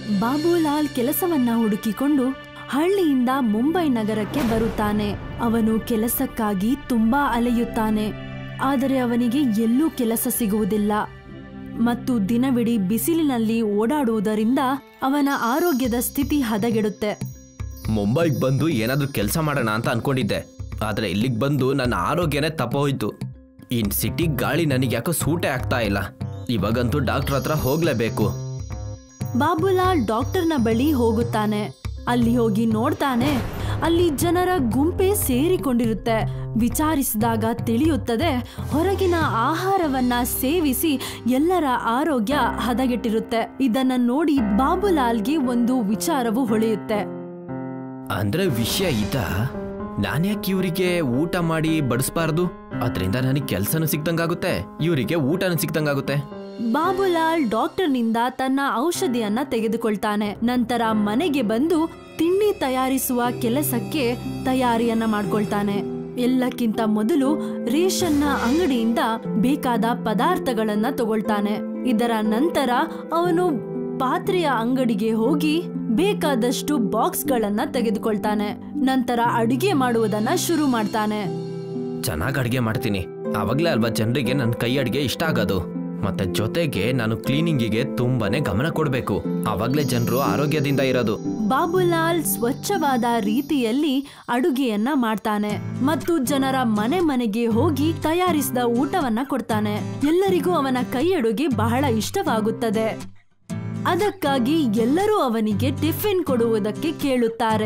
ಬಾಬುಲಾಲ್ ಕೆಲಸವನ್ನ ಹುಡುಕಿಕೊಂಡು ಹಳ್ಳಿಯಿಂದ ಮುಂಬೈ ನಗರಕ್ಕೆ ಬರುತ್ತಾನೆ ಅವನು ಕೆಲಸಕ್ಕಾಗಿ ತುಂಬಾ ಅಲೆಯುತ್ತಾನೆ ಆದರೆ ಅವನಿಗೆ ಎಲ್ಲೂ ಕೆಲಸ ಸಿಗುವುದಿಲ್ಲ ಮತ್ತು ದಿನವಿಡೀ ಬಿಸಿಲಿನಲ್ಲಿ ಓಡಾಡುವುದರಿಂದ ಅವನ ಆರೋಗ್ಯದ ಸ್ಥಿತಿ ಹದಗೆಡುತ್ತೆ ಮುಂಬೈಗೆ ಬಂದು ಏನಾದರೂ ಕೆಲಸ ಮಾಡೋಣ ಅಂತ ಅನ್ಕೊಂಡಿದ್ದೆ ಆದರೆ ಇಲ್ಲಿಗೆ ಬಂದು ನನ್ನ ಆರೋಗ್ಯನೇ ತಪ್ಪೋಯ್ತು ಈ ಸಿಟಿ ಗಾಳಿ ನನಗೆ ಯಾಕೋ ಸೂಟೇ ಆಗ್ತಾ ಇಲ್ಲ ಇವಾಗಂತೂ ಡಾಕ್ಟರ್ ಹತ್ರ ಹೋಗ್ಲೇಬೇಕು ಬಾಬುಲಾಲ್ ಡಾಕ್ಟರ್ನ ಬಳಿ ಹೋಗುತ್ತಾನೆ ಅಲ್ಲಿ ಹೋಗಿ ನೋಡ್ತಾನೆ ಅಲ್ಲಿ ಜನರ ಗುಂಪೆ ಸೇರಿಕೊಂಡಿರುತ್ತೆ ವಿಚಾರಿಸಿದಾಗ ತಿಳಿಯುತ್ತದೆ ಹೊರಗಿನ ಆಹಾರವನ್ನ ಸೇವಿಸಿ ಎಲ್ಲರ ಆರೋಗ್ಯ ಹದಗೆಟ್ಟಿರುತ್ತೆ ಇದನ್ನ ನೋಡಿ ಬಾಬುಲಾಲ್ಗೆ ಒಂದು ವಿಚಾರವು ಹೊಳೆಯುತ್ತೆ ಅಂದ್ರೆ ವಿಷಯ ಇದ ನಾನ್ಯಾಕೆ ಇವರಿಗೆ ಊಟ ಮಾಡಿ ಬಡಿಸ್ಬಾರ್ದು ಅದರಿಂದ ನನಗೆ ಕೆಲಸನೂ ಸಿಕ್ದಂಗಾಗುತ್ತೆ ಇವರಿಗೆ ಊಟನೂ ಸಿಕ್ದಂಗಾಗುತ್ತೆ ಬಾಬುಲಾಲ್ ಡಾಕ್ಟರ್ನಿಂದ ತನ್ನ ಔಷಧಿಯನ್ನ ತೆಗೆದುಕೊಳ್ತಾನೆ ನಂತರ ಮನೆಗೆ ಬಂದು ತಿಂಡಿ ತಯಾರಿಸುವ ಕೆಲಸಕ್ಕೆ ತಯಾರಿಯನ್ನ ಮಾಡ್ಕೊಳ್ತಾನೆ ಎಲ್ಲಕ್ಕಿಂತ ಮೊದಲು ರೇಷನ್ನ ಅಂಗಡಿಯಿಂದ ಬೇಕಾದ ಪದಾರ್ಥಗಳನ್ನ ತಗೊಳ್ತಾನೆ ಇದರ ನಂತರ ಅವನು ಪಾತ್ರೆಯ ಅಂಗಡಿಗೆ ಹೋಗಿ ಬೇಕಾದಷ್ಟು ಬಾಕ್ಸ್ಗಳನ್ನ ತೆಗೆದುಕೊಳ್ತಾನೆ ನಂತರ ಅಡಿಗೆ ಮಾಡುವುದನ್ನ ಶುರು ಮಾಡ್ತಾನೆ ಚೆನ್ನಾಗಿ ಅಡುಗೆ ಮಾಡ್ತೀನಿ ಆವಾಗಲೇ ಅಲ್ವಾ ಜನರಿಗೆ ನನ್ನ ಕೈ ಅಡುಗೆ ಇಷ್ಟ ಆಗೋದು ಮತ್ತೆ ಜೊತೆಗೆ ನಾನು ಕ್ಲೀನಿಂಗಿಗೆ ತುಂಬಾನೇ ಗಮನ ಕೊಡಬೇಕು ಆವಾಗಲೇ ಜನರು ಆರೋಗ್ಯದಿಂದ ಇರೋದು ಬಾಬುಲಾಲ್ ಸ್ವಚ್ಛವಾದ ರೀತಿಯಲ್ಲಿ ಅಡುಗೆಯನ್ನ ಮಾಡ್ತಾನೆ ಮತ್ತು ಜನರ ಮನೆ ಮನೆಗೆ ಹೋಗಿ ತಯಾರಿಸಿದ ಊಟವನ್ನ ಕೊಡ್ತಾನೆ ಎಲ್ಲರಿಗೂ ಅವನ ಕೈ ಅಡುಗೆ ಬಹಳ ಇಷ್ಟವಾಗುತ್ತದೆ ಅದಕ್ಕಾಗಿ ಎಲ್ಲರೂ ಅವನಿಗೆ ಟಿಫಿನ್ ಕೊಡುವುದಕ್ಕೆ ಕೇಳುತ್ತಾರೆ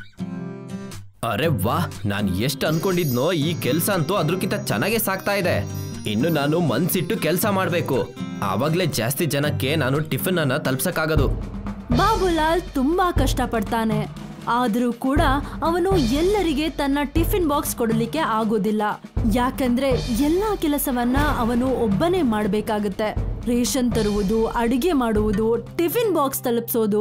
ಅರೆ ವಾ ನಾನು ಎಷ್ಟು ಅನ್ಕೊಂಡಿದ್ನೋ ಈ ಕೆಲಸ ಅಂತೂ ಅದ್ರಕ್ಕಿಂತ ಚೆನ್ನಾಗೇ ಸಾಕ್ತಾ ಇದೆ ಇನ್ನು ನಾನು ಮನ್ಸಿಟ್ಟು ಕೆಲಸ ಮಾಡಬೇಕು ಆವಾಗಲೇ ಜಾಸ್ತಿ ಜನಕ್ಕೆ ನಾನು ಟಿಫನ್ ಅನ್ನ ತಲುಪ್ಸಕ್ಕಾಗೋದು ಬಾಬುಲಾಲ್ ತುಂಬಾ ಕಷ್ಟಪಡ್ತಾನೆ ಆದರೂ ಕೂಡ ಅವನು ಎಲ್ಲರಿಗೆ ತನ್ನ ಟಿಫಿನ್ ಬಾಕ್ಸ್ ಕೊಡಲಿಕ್ಕೆ ಆಗೋದಿಲ್ಲ ಯಾಕಂದ್ರೆ ಎಲ್ಲಾ ಕೆಲಸವನ್ನ ಅವನು ಒಬ್ಬನೇ ಮಾಡಬೇಕಾಗುತ್ತೆ ರೇಷನ್ ತರುವುದು ಅಡಿಗೆ ಮಾಡುವುದು ಟಿಫಿನ್ ಬಾಕ್ಸ್ ತಲುಪಿಸೋದು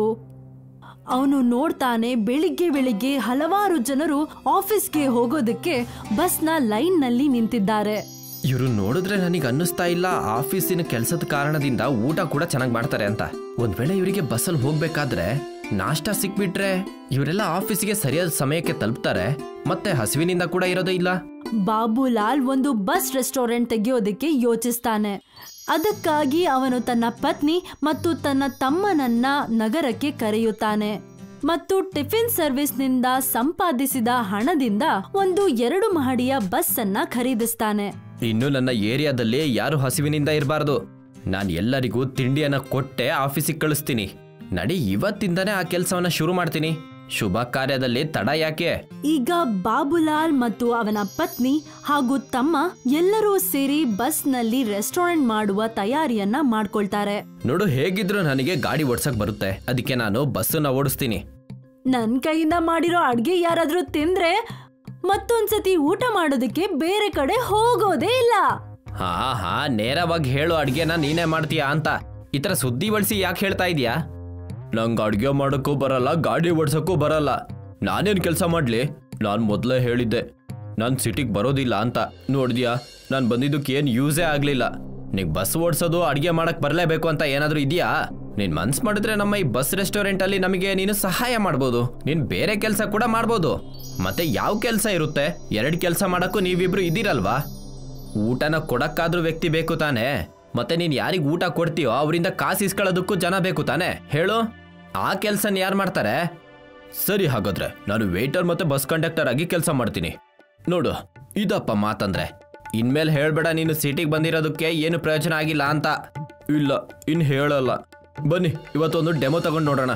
ಅವನು ನೋಡ್ತಾನೆ ಬೆಳಿಗ್ಗೆ ಬೆಳಿಗ್ಗೆ ಹಲವಾರು ಜನರು ಆಫೀಸ್ಗೆ ಹೋಗೋದಕ್ಕೆ ಬಸ್ನ ಲೈನ್ನಲ್ಲಿ ನಿಂತಿದ್ದಾರೆ ಇವರು ನೋಡಿದ್ರೆ ನನಗೆ ಅನ್ನಿಸ್ತಾ ಇಲ್ಲ ಆಫೀಸಿನ ಕೆಲಸದ ಕಾರಣದಿಂದ ಊಟ ಕೂಡ ಚೆನ್ನಾಗಿ ಮಾಡ್ತಾರೆ ಅಂತ ಒಂದ್ ವೇಳೆ ಇವರಿಗೆ ಬಸ್ಸಲ್ಲಿ ಹೋಗ್ಬೇಕಾದ್ರೆ ನಾಷ್ಟ ಸಿಕ್ಬಿಟ್ರೆ ಇವರೆಲ್ಲ ಆಫೀಸಿಗೆ ಸರಿಯಾದ ಸಮಯಕ್ಕೆ ತಲುಪ್ತಾರೆ ಮತ್ತೆ ಹಸಿವಿನಿಂದ ಕೂಡ ಇರೋದೇ ಇಲ್ಲ ಬಾಬುಲಾಲ್ ಒಂದು ಬಸ್ ರೆಸ್ಟೋರೆಂಟ್ ತೆಗೆಯೋದಕ್ಕೆ ಯೋಚಿಸ್ತಾನೆ ಅದಕ್ಕಾಗಿ ಅವನು ತನ್ನ ಪತ್ನಿ ಮತ್ತು ತನ್ನ ತಮ್ಮನನ್ನ ನಗರಕ್ಕೆ ಕರೆಯುತ್ತಾನೆ ಮತ್ತು ಟಿಫಿನ್ ಸರ್ವಿಸ್ನಿಂದ ಸಂಪಾದಿಸಿದ ಹಣದಿಂದ ಒಂದು ಎರಡು ಮಹಡಿಯ ಬಸ್ ಅನ್ನ ಖರೀದಿಸ್ತಾನೆ ಇನ್ನು ನನ್ನ ಏರಿಯಾದಲ್ಲಿ ಯಾರು ಹಸಿವಿನಿಂದ ಇರಬಾರ್ದು ನಾನು ಎಲ್ಲರಿಗೂ ತಿಂಡಿಯನ್ನ ಕೊಟ್ಟೆ ಆಫೀಸಿಗೆ ಕಳಿಸ್ತೀನಿ ನಡಿ ಇವತ್ತಿಂದನೇ ಆ ಕೆಲಸವನ್ನ ಶುರು ಮಾಡ್ತೀನಿ ಶುಭ ಕಾರ್ಯದಲ್ಲಿ ತಡ ಯಾಕೆ ಈಗ ಬಾಬುಲಾಲ್ ಮತ್ತು ಅವನ ಪತ್ನಿ ಹಾಗೂ ತಮ್ಮ ಎಲ್ಲರೂ ಸೇರಿ ಬಸ್ನಲ್ಲಿ ರೆಸ್ಟೋರೆಂಟ್ ಮಾಡುವ ತಯಾರಿಯನ್ನ ಮಾಡ್ಕೊಳ್ತಾರೆ ನೋಡು ಹೇಗಿದ್ರು ನನಗೆ ಗಾಡಿ ಓಡ್ಸಕ್ ಬರುತ್ತೆ ಅದಕ್ಕೆ ನಾನು ಬಸ್ಸನ್ನ ಓಡಿಸ್ತೀನಿ ನನ್ ಕೈಯಿಂದ ಮಾಡಿರೋ ಅಡ್ಗೆ ಯಾರಾದ್ರೂ ತಿಂದ್ರೆ ಮತ್ತೊಂದ್ಸತಿ ಊಟ ಮಾಡೋದಕ್ಕೆ ಬೇರೆ ಕಡೆ ಹೋಗೋದೇ ಇಲ್ಲ ಹಾ ಹಾ ನೇರವಾಗಿ ಹೇಳು ಅಡ್ಗೆನ ನೀನೇ ಮಾಡ್ತೀಯಾ ಅಂತ ಈ ಥರ ಸುದ್ದಿ ಬಳಸಿ ಯಾಕೆ ಹೇಳ್ತಾ ಇದೀಯಾ ನಂಗೆ ಅಡ್ಗೆ ಮಾಡೋಕ್ಕೂ ಬರಲ್ಲ ಗಾಡಿ ಓಡ್ಸೋಕ್ಕೂ ಬರಲ್ಲ ನಾನೇನು ಕೆಲಸ ಮಾಡಲಿ ನಾನು ಮೊದಲೇ ಹೇಳಿದ್ದೆ ನಾನು ಸಿಟಿಗೆ ಬರೋದಿಲ್ಲ ಅಂತ ನೋಡಿದ್ಯಾ ನಾನು ಬಂದಿದ್ದಕ್ಕೆ ಏನು ಯೂಸೇ ಆಗಲಿಲ್ಲ ನೀನು ಬಸ್ ಓಡಿಸೋದು ಅಡುಗೆ ಮಾಡಕ್ಕೆ ಬರಲೇಬೇಕು ಅಂತ ಏನಾದರೂ ಇದೆಯಾ ನೀನು ಮನ್ಸು ಮಾಡಿದ್ರೆ ನಮ್ಮ ಈ ಬಸ್ ರೆಸ್ಟೋರೆಂಟಲ್ಲಿ ನಮಗೆ ನೀನು ಸಹಾಯ ಮಾಡ್ಬೋದು ನೀನು ಬೇರೆ ಕೆಲಸ ಕೂಡ ಮಾಡ್ಬೋದು ಮತ್ತೆ ಯಾವ ಕೆಲಸ ಇರುತ್ತೆ ಎರಡು ಕೆಲಸ ಮಾಡೋಕ್ಕೂ ನೀವಿಬ್ರು ಇದ್ದೀರಲ್ವಾ ಊಟನ ಕೊಡಕ್ಕಾದ್ರೂ ವ್ಯಕ್ತಿ ಬೇಕು ತಾನೇ ಮತ್ತೆ ನೀನ್ ಯಾರಿಗ್ ಊಟ ಕೊಡ್ತೀಯೋ ಅವರಿಂದ ಕಾಸು ಇಸ್ಕೊಳ್ಳೋದಕ್ಕೂ ಜನ ಬೇಕು ತಾನೇ ಹೇಳು ಆ ಕೆಲ್ಸನ ಯಾರು ಮಾಡ್ತಾರೆ ಸರಿ ಹಾಗಾದ್ರೆ ನಾನು ವೇಟರ್ ಮತ್ತೆ ಬಸ್ ಕಂಡಕ್ಟರ್ ಆಗಿ ಕೆಲಸ ಮಾಡ್ತೀನಿ ನೋಡು ಇದಪ್ಪ ಮಾತಂದ್ರೆ ಇನ್ಮೇಲೆ ಹೇಳ್ಬೇಡ ನೀನು ಸಿಟಿಗೆ ಬಂದಿರೋದಕ್ಕೆ ಏನು ಪ್ರಯೋಜನ ಆಗಿಲ್ಲ ಅಂತ ಇಲ್ಲ ಇನ್ ಹೇಳಲ್ಲ ಬನ್ನಿ ಇವತ್ತೊಂದು ಡೆಮೋ ತಗೊಂಡು ನೋಡೋಣ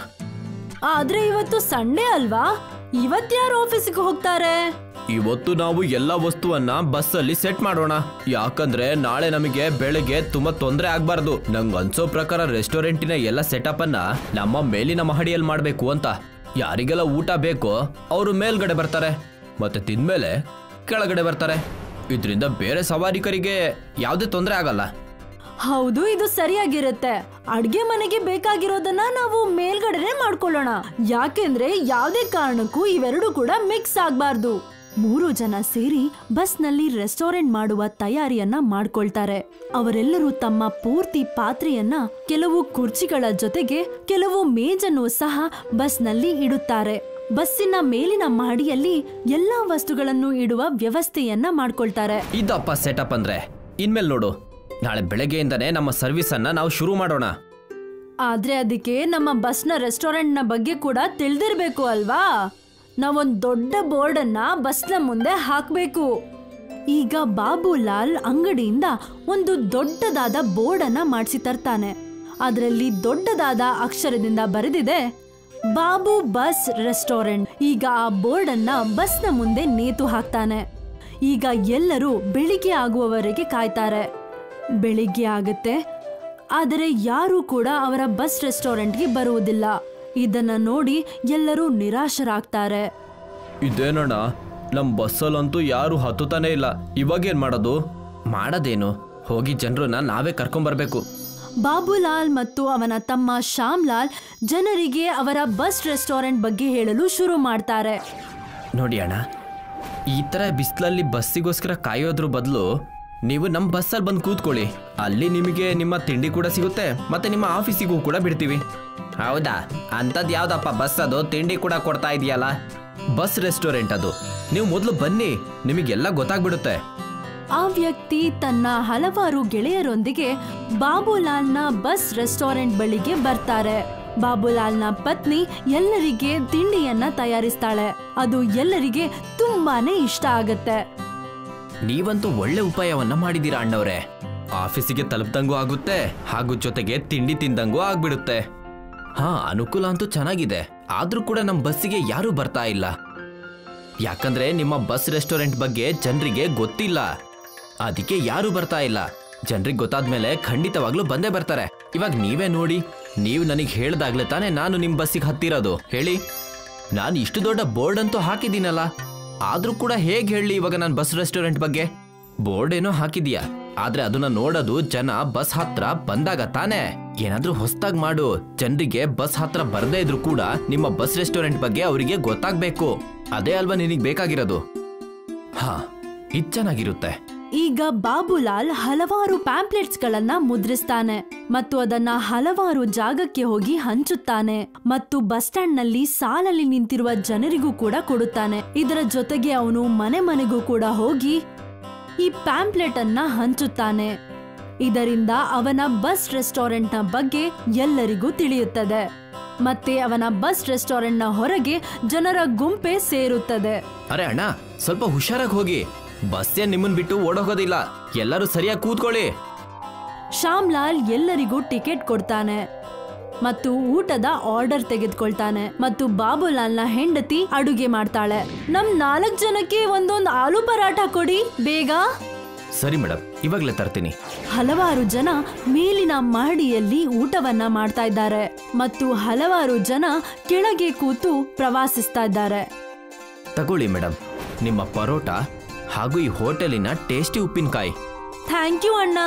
ಆದ್ರೆ ಇವತ್ತು ಸಂಡೇ ಅಲ್ವಾ ಇವತ್ಯಾರು ಆಫೀಸಿಗೆ ಹೋಗ್ತಾರೆ ಇವತ್ತು ನಾವು ಎಲ್ಲ ವಸ್ತುವನ್ನ ಬಸ್ಸಲ್ಲಿ ಸೆಟ್ ಮಾಡೋಣ ಯಾಕಂದ್ರೆ ನಾಳೆ ನಮಗೆ ಬೆಳಗ್ಗೆ ತುಂಬಾ ತೊಂದರೆ ಆಗ್ಬಾರ್ದು ನಂಗ್ ಅನ್ಸೋ ಪ್ರಕಾರ ರೆಸ್ಟೋರೆಂಟಿನ ಎಲ್ಲ ಸೆಟಪ್ ಅನ್ನ ನಮ್ಮ ಮೇಲಿನ ಮಹಡಿಯಲ್ಲಿ ಮಾಡ್ಬೇಕು ಅಂತ ಯಾರಿಗೆಲ್ಲ ಊಟ ಬೇಕೋ ಅವರು ಮೇಲ್ಗಡೆ ಬರ್ತಾರೆ ಮತ್ತೆ ತಿಂದ್ಮೇಲೆ ಕೆಳಗಡೆ ಬರ್ತಾರೆ ಇದರಿಂದ ಬೇರೆ ಸವಾರಿಕರಿಗೆ ಯಾವುದೇ ತೊಂದರೆ ಆಗಲ್ಲ ಹೌದು ಇದು ಸರಿಯಾಗಿರುತ್ತೆ ಅಡ್ಗೆ ಮನೆಗೆ ಬೇಕಾಗಿರೋದನ್ನ ನಾವು ಮೇಲ್ಗಡೆನೆ ಮಾಡ್ಕೊಳ್ಳೋಣ ಯಾಕೆಂದ್ರೆ ಯಾವ್ದೇ ಕಾರಣಕ್ಕೂ ಇವೆರಡು ಕೂಡ ಮಿಕ್ಸ್ ಆಗ್ಬಾರ್ದು ಮೂರು ಜನ ಸೇರಿ ಬಸ್ನಲ್ಲಿ ರೆಸ್ಟೋರೆಂಟ್ ಮಾಡುವ ತಯಾರಿಯನ್ನ ಮಾಡ್ಕೊಳ್ತಾರೆ ಅವರೆಲ್ಲರೂ ತಮ್ಮ ಪೂರ್ತಿ ಪಾತ್ರೆಯನ್ನ ಕೆಲವು ಕುರ್ಚಿಗಳ ಜೊತೆಗೆ ಕೆಲವು ಮೇಜನ್ನು ಸಹ ಬಸ್ನಲ್ಲಿ ಇಡುತ್ತಾರೆ ಬಸ್ಸಿನ ಮೇಲಿನ ಮಹಡಿಯಲ್ಲಿ ಎಲ್ಲಾ ವಸ್ತುಗಳನ್ನು ಇಡುವ ವ್ಯವಸ್ಥೆಯನ್ನ ಮಾಡ್ಕೊಳ್ತಾರೆ ಇದಪ್ಪ ಸೆಟಪ್ ಅಂದ್ರೆ ಇನ್ಮೇಲೆ ನೋಡು ನಾಳೆ ಬೆಳಗ್ಗೆಯಿಂದನೇ ನಮ್ಮ ಸರ್ವಿಸ್ ಅನ್ನ ನಾವು ಶುರು ಮಾಡೋಣ ಆದ್ರೆ ಅದಕ್ಕೆ ನಮ್ಮ ಬಸ್ನ ರೆಸ್ಟೋರೆಂಟ್ನ ಬಗ್ಗೆ ಕೂಡ ತಿಳಿದಿರ್ಬೇಕು ಅಲ್ವಾ ನಾವೊಂದ್ ದೊಡ್ಡ ಬೋರ್ಡನ್ನ ಬಸ್ನ ಮುಂದೆ ಹಾಕ್ಬೇಕು ಈಗ ಬಾಬುಲಾಲ್ ಅಂಗಡಿಯಿಂದ ಒಂದು ದೊಡ್ಡದಾದ ಬೋರ್ಡನ್ನ ಮಾಡಿಸಿ ತರ್ತಾನೆ ಅದರಲ್ಲಿ ದೊಡ್ಡದಾದ ಅಕ್ಷರದಿಂದ ಬರೆದಿದೆ ಬಾಬು ಬಸ್ ರೆಸ್ಟೋರೆಂಟ್ ಈಗ ಆ ಬೋರ್ಡನ್ನ ಬಸ್ನ ಮುಂದೆ ನೇತು ಹಾಕ್ತಾನೆ ಈಗ ಎಲ್ಲರೂ ಬೆಳಿಗ್ಗೆ ಆಗುವವರೆಗೆ ಕಾಯ್ತಾರೆ ಬೆಳಿಗ್ಗೆ ಆಗುತ್ತೆ ಆದರೆ ಯಾರೂ ಕೂಡ ಅವರ ಬಸ್ ರೆಸ್ಟೋರೆಂಟ್ಗೆ ಬರುವುದಿಲ್ಲ ಇದನ್ನ ನೋಡಿ ಎಲ್ಲರೂ ನಿರಾಶರಾಗ್ತಾರೆ ಇದೇನಣ್ಣ ನಮ್ಮ ಬಸ್ಸಲ್ಲಂತೂ ಯಾರು ಹತ್ತುತ್ತಾನೆ ಇಲ್ಲ ಇವಾಗೇನ್ ಮಾಡೋದು ಮಾಡೋದೇನು ಹೋಗಿ ಜನರನ್ನ ನಾವೇ ಕರ್ಕೊಂಬರ್ಬೇಕು ಬಾಬುಲಾಲ್ ಮತ್ತು ಅವನ ತಮ್ಮ ಶ್ಯಾಮ್ಲಾಲ್ ಜನರಿಗೆ ಅವರ ಬಸ್ ರೆಸ್ಟೋರೆಂಟ್ ಬಗ್ಗೆ ಹೇಳಲು ಶುರು ಮಾಡ್ತಾರೆ ನೋಡಿ ಅಣ್ಣ ಈ ಥರ ಬಿಸಿಲಲ್ಲಿ ಬಸ್ಸಿಗೋಸ್ಕರ ಕಾಯೋದ್ರ ಬದಲು ನೀವು ನಮ್ಮ ಬಸ್ಸಲ್ಲಿ ಬಂದು ಕೂತ್ಕೊಳ್ಳಿ ಅಲ್ಲಿ ನಿಮಗೆ ನಿಮ್ಮ ತಿಂಡಿ ಕೂಡ ಸಿಗುತ್ತೆ ಮತ್ತೆ ನಿಮ್ಮ ಆಫೀಸಿಗೂ ಕೂಡ ಬಿಡ್ತೀವಿ ಹೌದಾ ಅಂಥದ್ದು ಯಾವ್ದಪ್ಪ ಬಸ್ ಅದು ತಿಂಡಿ ಕೂಡ ಕೊಡ್ತಾ ಇದೆಯಲ್ಲ ಬಸ್ ರೆಸ್ಟೋರೆಂಟ್ ಅದು ನೀವು ಮೊದಲು ಬನ್ನಿ ನಿಮಗೆಲ್ಲ ಗೊತ್ತಾಗ್ಬಿಡುತ್ತೆ ಆ ವ್ಯಕ್ತಿ ತನ್ನ ಹಲವಾರು ಗೆಳೆಯರೊಂದಿಗೆ ಬಾಬುಲಾಲ್ನ ಬಸ್ ರೆಸ್ಟೋರೆಂಟ್ ಬಳಿಗೆ ಬರ್ತಾರೆ ಬಾಬುಲಾಲ್ನ ಪತ್ನಿ ಎಲ್ಲರಿಗೆ ತಿಂಡಿಯನ್ನ ತಯಾರಿಸ್ತಾಳೆ ಅದು ಎಲ್ಲರಿಗೆ ತುಂಬಾನೇ ಇಷ್ಟ ಆಗತ್ತೆ ನೀವಂತೂ ಒಳ್ಳೆ ಉಪಾಯವನ್ನ ಮಾಡಿದೀರಾ ಅಣ್ಣವ್ರೆ ಆಫೀಸಿಗೆ ತಲುಪ್ದಂಗೂ ಆಗುತ್ತೆ ಹಾಗೂ ಜೊತೆಗೆ ತಿಂಡಿ ತಿಂದಂಗೂ ಆಗ್ಬಿಡುತ್ತೆ ಹಾ ಅನುಕೂಲ ಅಂತೂ ಚೆನ್ನಾಗಿದೆ ಆದ್ರೂ ಕೂಡ ನಮ್ಮ ಬಸ್ಸಿಗೆ ಯಾರೂ ಬರ್ತಾ ಇಲ್ಲ ಯಾಕಂದ್ರೆ ನಿಮ್ಮ ಬಸ್ ರೆಸ್ಟೋರೆಂಟ್ ಬಗ್ಗೆ ಜನರಿಗೆ ಗೊತ್ತಿಲ್ಲ ಅದಕ್ಕೆ ಯಾರು ಬರ್ತಾ ಇಲ್ಲ ಜನರಿಗೆ ಗೊತ್ತಾದ್ಮೇಲೆ ಖಂಡಿತವಾಗ್ಲೂ ಬಂದೇ ಬರ್ತಾರೆ ಇವಾಗ ನೀವೇ ನೋಡಿ ನೀವು ನನಗೆ ಹೇಳ್ದಾಗ್ಲೇ ತಾನೇ ನಾನು ನಿಮ್ಮ ಬಸ್ಸಿಗೆ ಹತ್ತಿರೋದು ಹೇಳಿ ನಾನು ಇಷ್ಟು ದೊಡ್ಡ ಬೋರ್ಡ್ ಅಂತೂ ಹಾಕಿದ್ದೀನಲ್ಲ ಆದ್ರೂ ಕೂಡ ಹೇಗೆ ಹೇಳಿ ಇವಾಗ ನಾನು ಬಸ್ ರೆಸ್ಟೋರೆಂಟ್ ಬಗ್ಗೆ ಬೋರ್ಡ್ ಏನೋ ಹಾಕಿದ್ಯಾ ಆದ್ರೆ ಅದನ್ನ ನೋಡೋದು ಜನ ಬಸ್ ಹತ್ರ ಬಂದಾಗ ತಾನೇ ಏನಾದ್ರೂ ಹೊಸ್ದಾಗ್ ಮಾಡು ಜನರಿಗೆ ಬಸ್ ಹತ್ರ ಬರ್ದೇ ಇದ್ರು ಕೂಡ ನಿಮ್ಮ ಬಸ್ ರೆಸ್ಟೋರೆಂಟ್ ಬಗ್ಗೆ ಅವರಿಗೆ ಗೊತ್ತಾಗ್ಬೇಕು ಅದೇ ಅಲ್ವಾ ನಿನಗೆ ಬೇಕಾಗಿರೋದು ಹಾ ಇದ್ ಚೆನ್ನಾಗಿರುತ್ತೆ ಈಗ ಬಾಬುಲಾಲ್ ಹಲವಾರು ಪ್ಯಾಂಪ್ಲೆಟ್ಸ್ ಗಳನ್ನ ಮುದ್ರಿಸ್ತಾನೆ ಮತ್ತು ಅದನ್ನ ಹಲವಾರು ಜಾಗಕ್ಕೆ ಹೋಗಿ ಹಂಚುತ್ತಾನೆ ಮತ್ತು ಬಸ್ ಸ್ಟ್ಯಾಂಡ್ ನಲ್ಲಿ ಸಾಲಲ್ಲಿ ನಿಂತಿರುವ ಜನರಿಗೂ ಕೂಡ ಕೊಡುತ್ತಾನೆ ಇದರ ಜೊತೆಗೆ ಅವನು ಮನೆ ಮನೆಗೂ ಕೂಡ ಹೋಗಿ ಈ ಪ್ಯಾಂಪ್ಲೆಟ್ ಅನ್ನ ಹಂಚುತ್ತಾನೆ ಇದರಿಂದ ಅವನ ಬಸ್ ರೆಸ್ಟೋರೆಂಟ್ ನ ಬಗ್ಗೆ ಎಲ್ಲರಿಗೂ ತಿಳಿಯುತ್ತದೆ ಮತ್ತೆ ಅವನ ಬಸ್ ರೆಸ್ಟೋರೆಂಟ್ ನ ಹೊರಗೆ ಜನರ ಗುಂಪೆ ಸೇರುತ್ತದೆ ಅರೆ ಅಣ್ಣ ಸ್ವಲ್ಪ ಹುಷಾರಾಗಿ ಹೋಗಿ ಬಸ್ಸೇ ನಿಮ್ಮನ್ ಬಿಟ್ಟು ಓಡೋಗೋದಿಲ್ಲ ಎಲ್ಲರೂ ಸರಿಯಾಗಿ ಕೂತ್ಕೊಳ್ಳಿ ಶ್ಯಾಮ್ಲಾಲ್ ಎಲ್ಲರಿಗೂ ಟಿಕೆಟ್ ಕೊಡ್ತಾನೆ ಮತ್ತು ಊಟದ ಆರ್ಡರ್ ತೆಗೆದುಕೊಳ್ತಾನೆ ಮತ್ತು ಬಾಬುಲಾಲ್ನ ಹೆಂಡತಿ ಅಡುಗೆ ಮಾಡ್ತಾಳೆ ನಮ್ ನಾಲ್ಕ್ ಜನಕ್ಕೆ ಒಂದೊಂದು ಆಲೂ ಪರಾಠ ಕೊಡಿ ಬೇಗ ಸರಿ ಮೇಡಮ್ ಇವಾಗ್ಲೇ ತರ್ತೀನಿ ಹಲವಾರು ಜನ ಮೇಲಿನ ಮಹಡಿಯಲ್ಲಿ ಊಟವನ್ನ ಮಾಡ್ತಾ ಇದ್ದಾರೆ ಮತ್ತು ಹಲವಾರು ಜನ ಕೆಳಗೆ ಕೂತು ಪ್ರವಾಸಿಸ್ತಾ ಇದ್ದಾರೆ ತಗೊಳ್ಳಿ ಮೇಡಮ್ ನಿಮ್ಮ ಪರೋಟ ಹಾಗೂ ಈ ಹೋಟೆಲಿನ ಟೇಸ್ಟಿ ಉಪ್ಪಿನಕಾಯಿ ಥ್ಯಾಂಕ್ ಯು ಅಣ್ಣ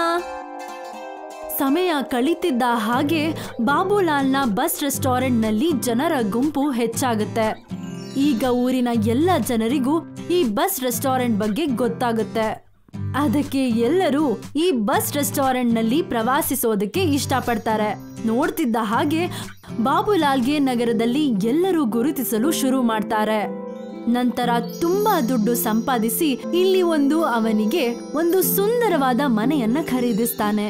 ಸಮಯ ಕಳೀತಿದ್ದ ಹಾಗೆ ಬಾಬುಲಾಲ್ನ ಬಸ್ ರೆಸ್ಟೋರೆಂಟ್ನಲ್ಲಿ ಜನರ ಗುಂಪು ಹೆಚ್ಚಾಗುತ್ತೆ ಈಗ ಊರಿನ ಎಲ್ಲ ಜನರಿಗೂ ಈ ಬಸ್ ರೆಸ್ಟೋರೆಂಟ್ ಬಗ್ಗೆ ಗೊತ್ತಾಗುತ್ತೆ ಅದಕ್ಕೆ ಎಲ್ಲರೂ ಈ ಬಸ್ ರೆಸ್ಟೋರೆಂಟ್ನಲ್ಲಿ ಪ್ರವಾಸಿಸೋದಕ್ಕೆ ಇಷ್ಟಪಡ್ತಾರೆ ನೋಡ್ತಿದ್ದ ಹಾಗೆ ಬಾಬುಲಾಲ್ಗೆ ನಗರದಲ್ಲಿ ಎಲ್ಲರೂ ಗುರುತಿಸಲು ಶುರು ಮಾಡ್ತಾರೆ ನಂತರ ತುಂಬಾ ದುಡ್ಡು ಸಂಪಾದಿಸಿ ಇಲ್ಲಿ ಒಂದು ಅವನಿಗೆ ಒಂದು ಸುಂದರವಾದ ಮನೆಯನ್ನ ಖರೀದಿಸ್ತಾನೆ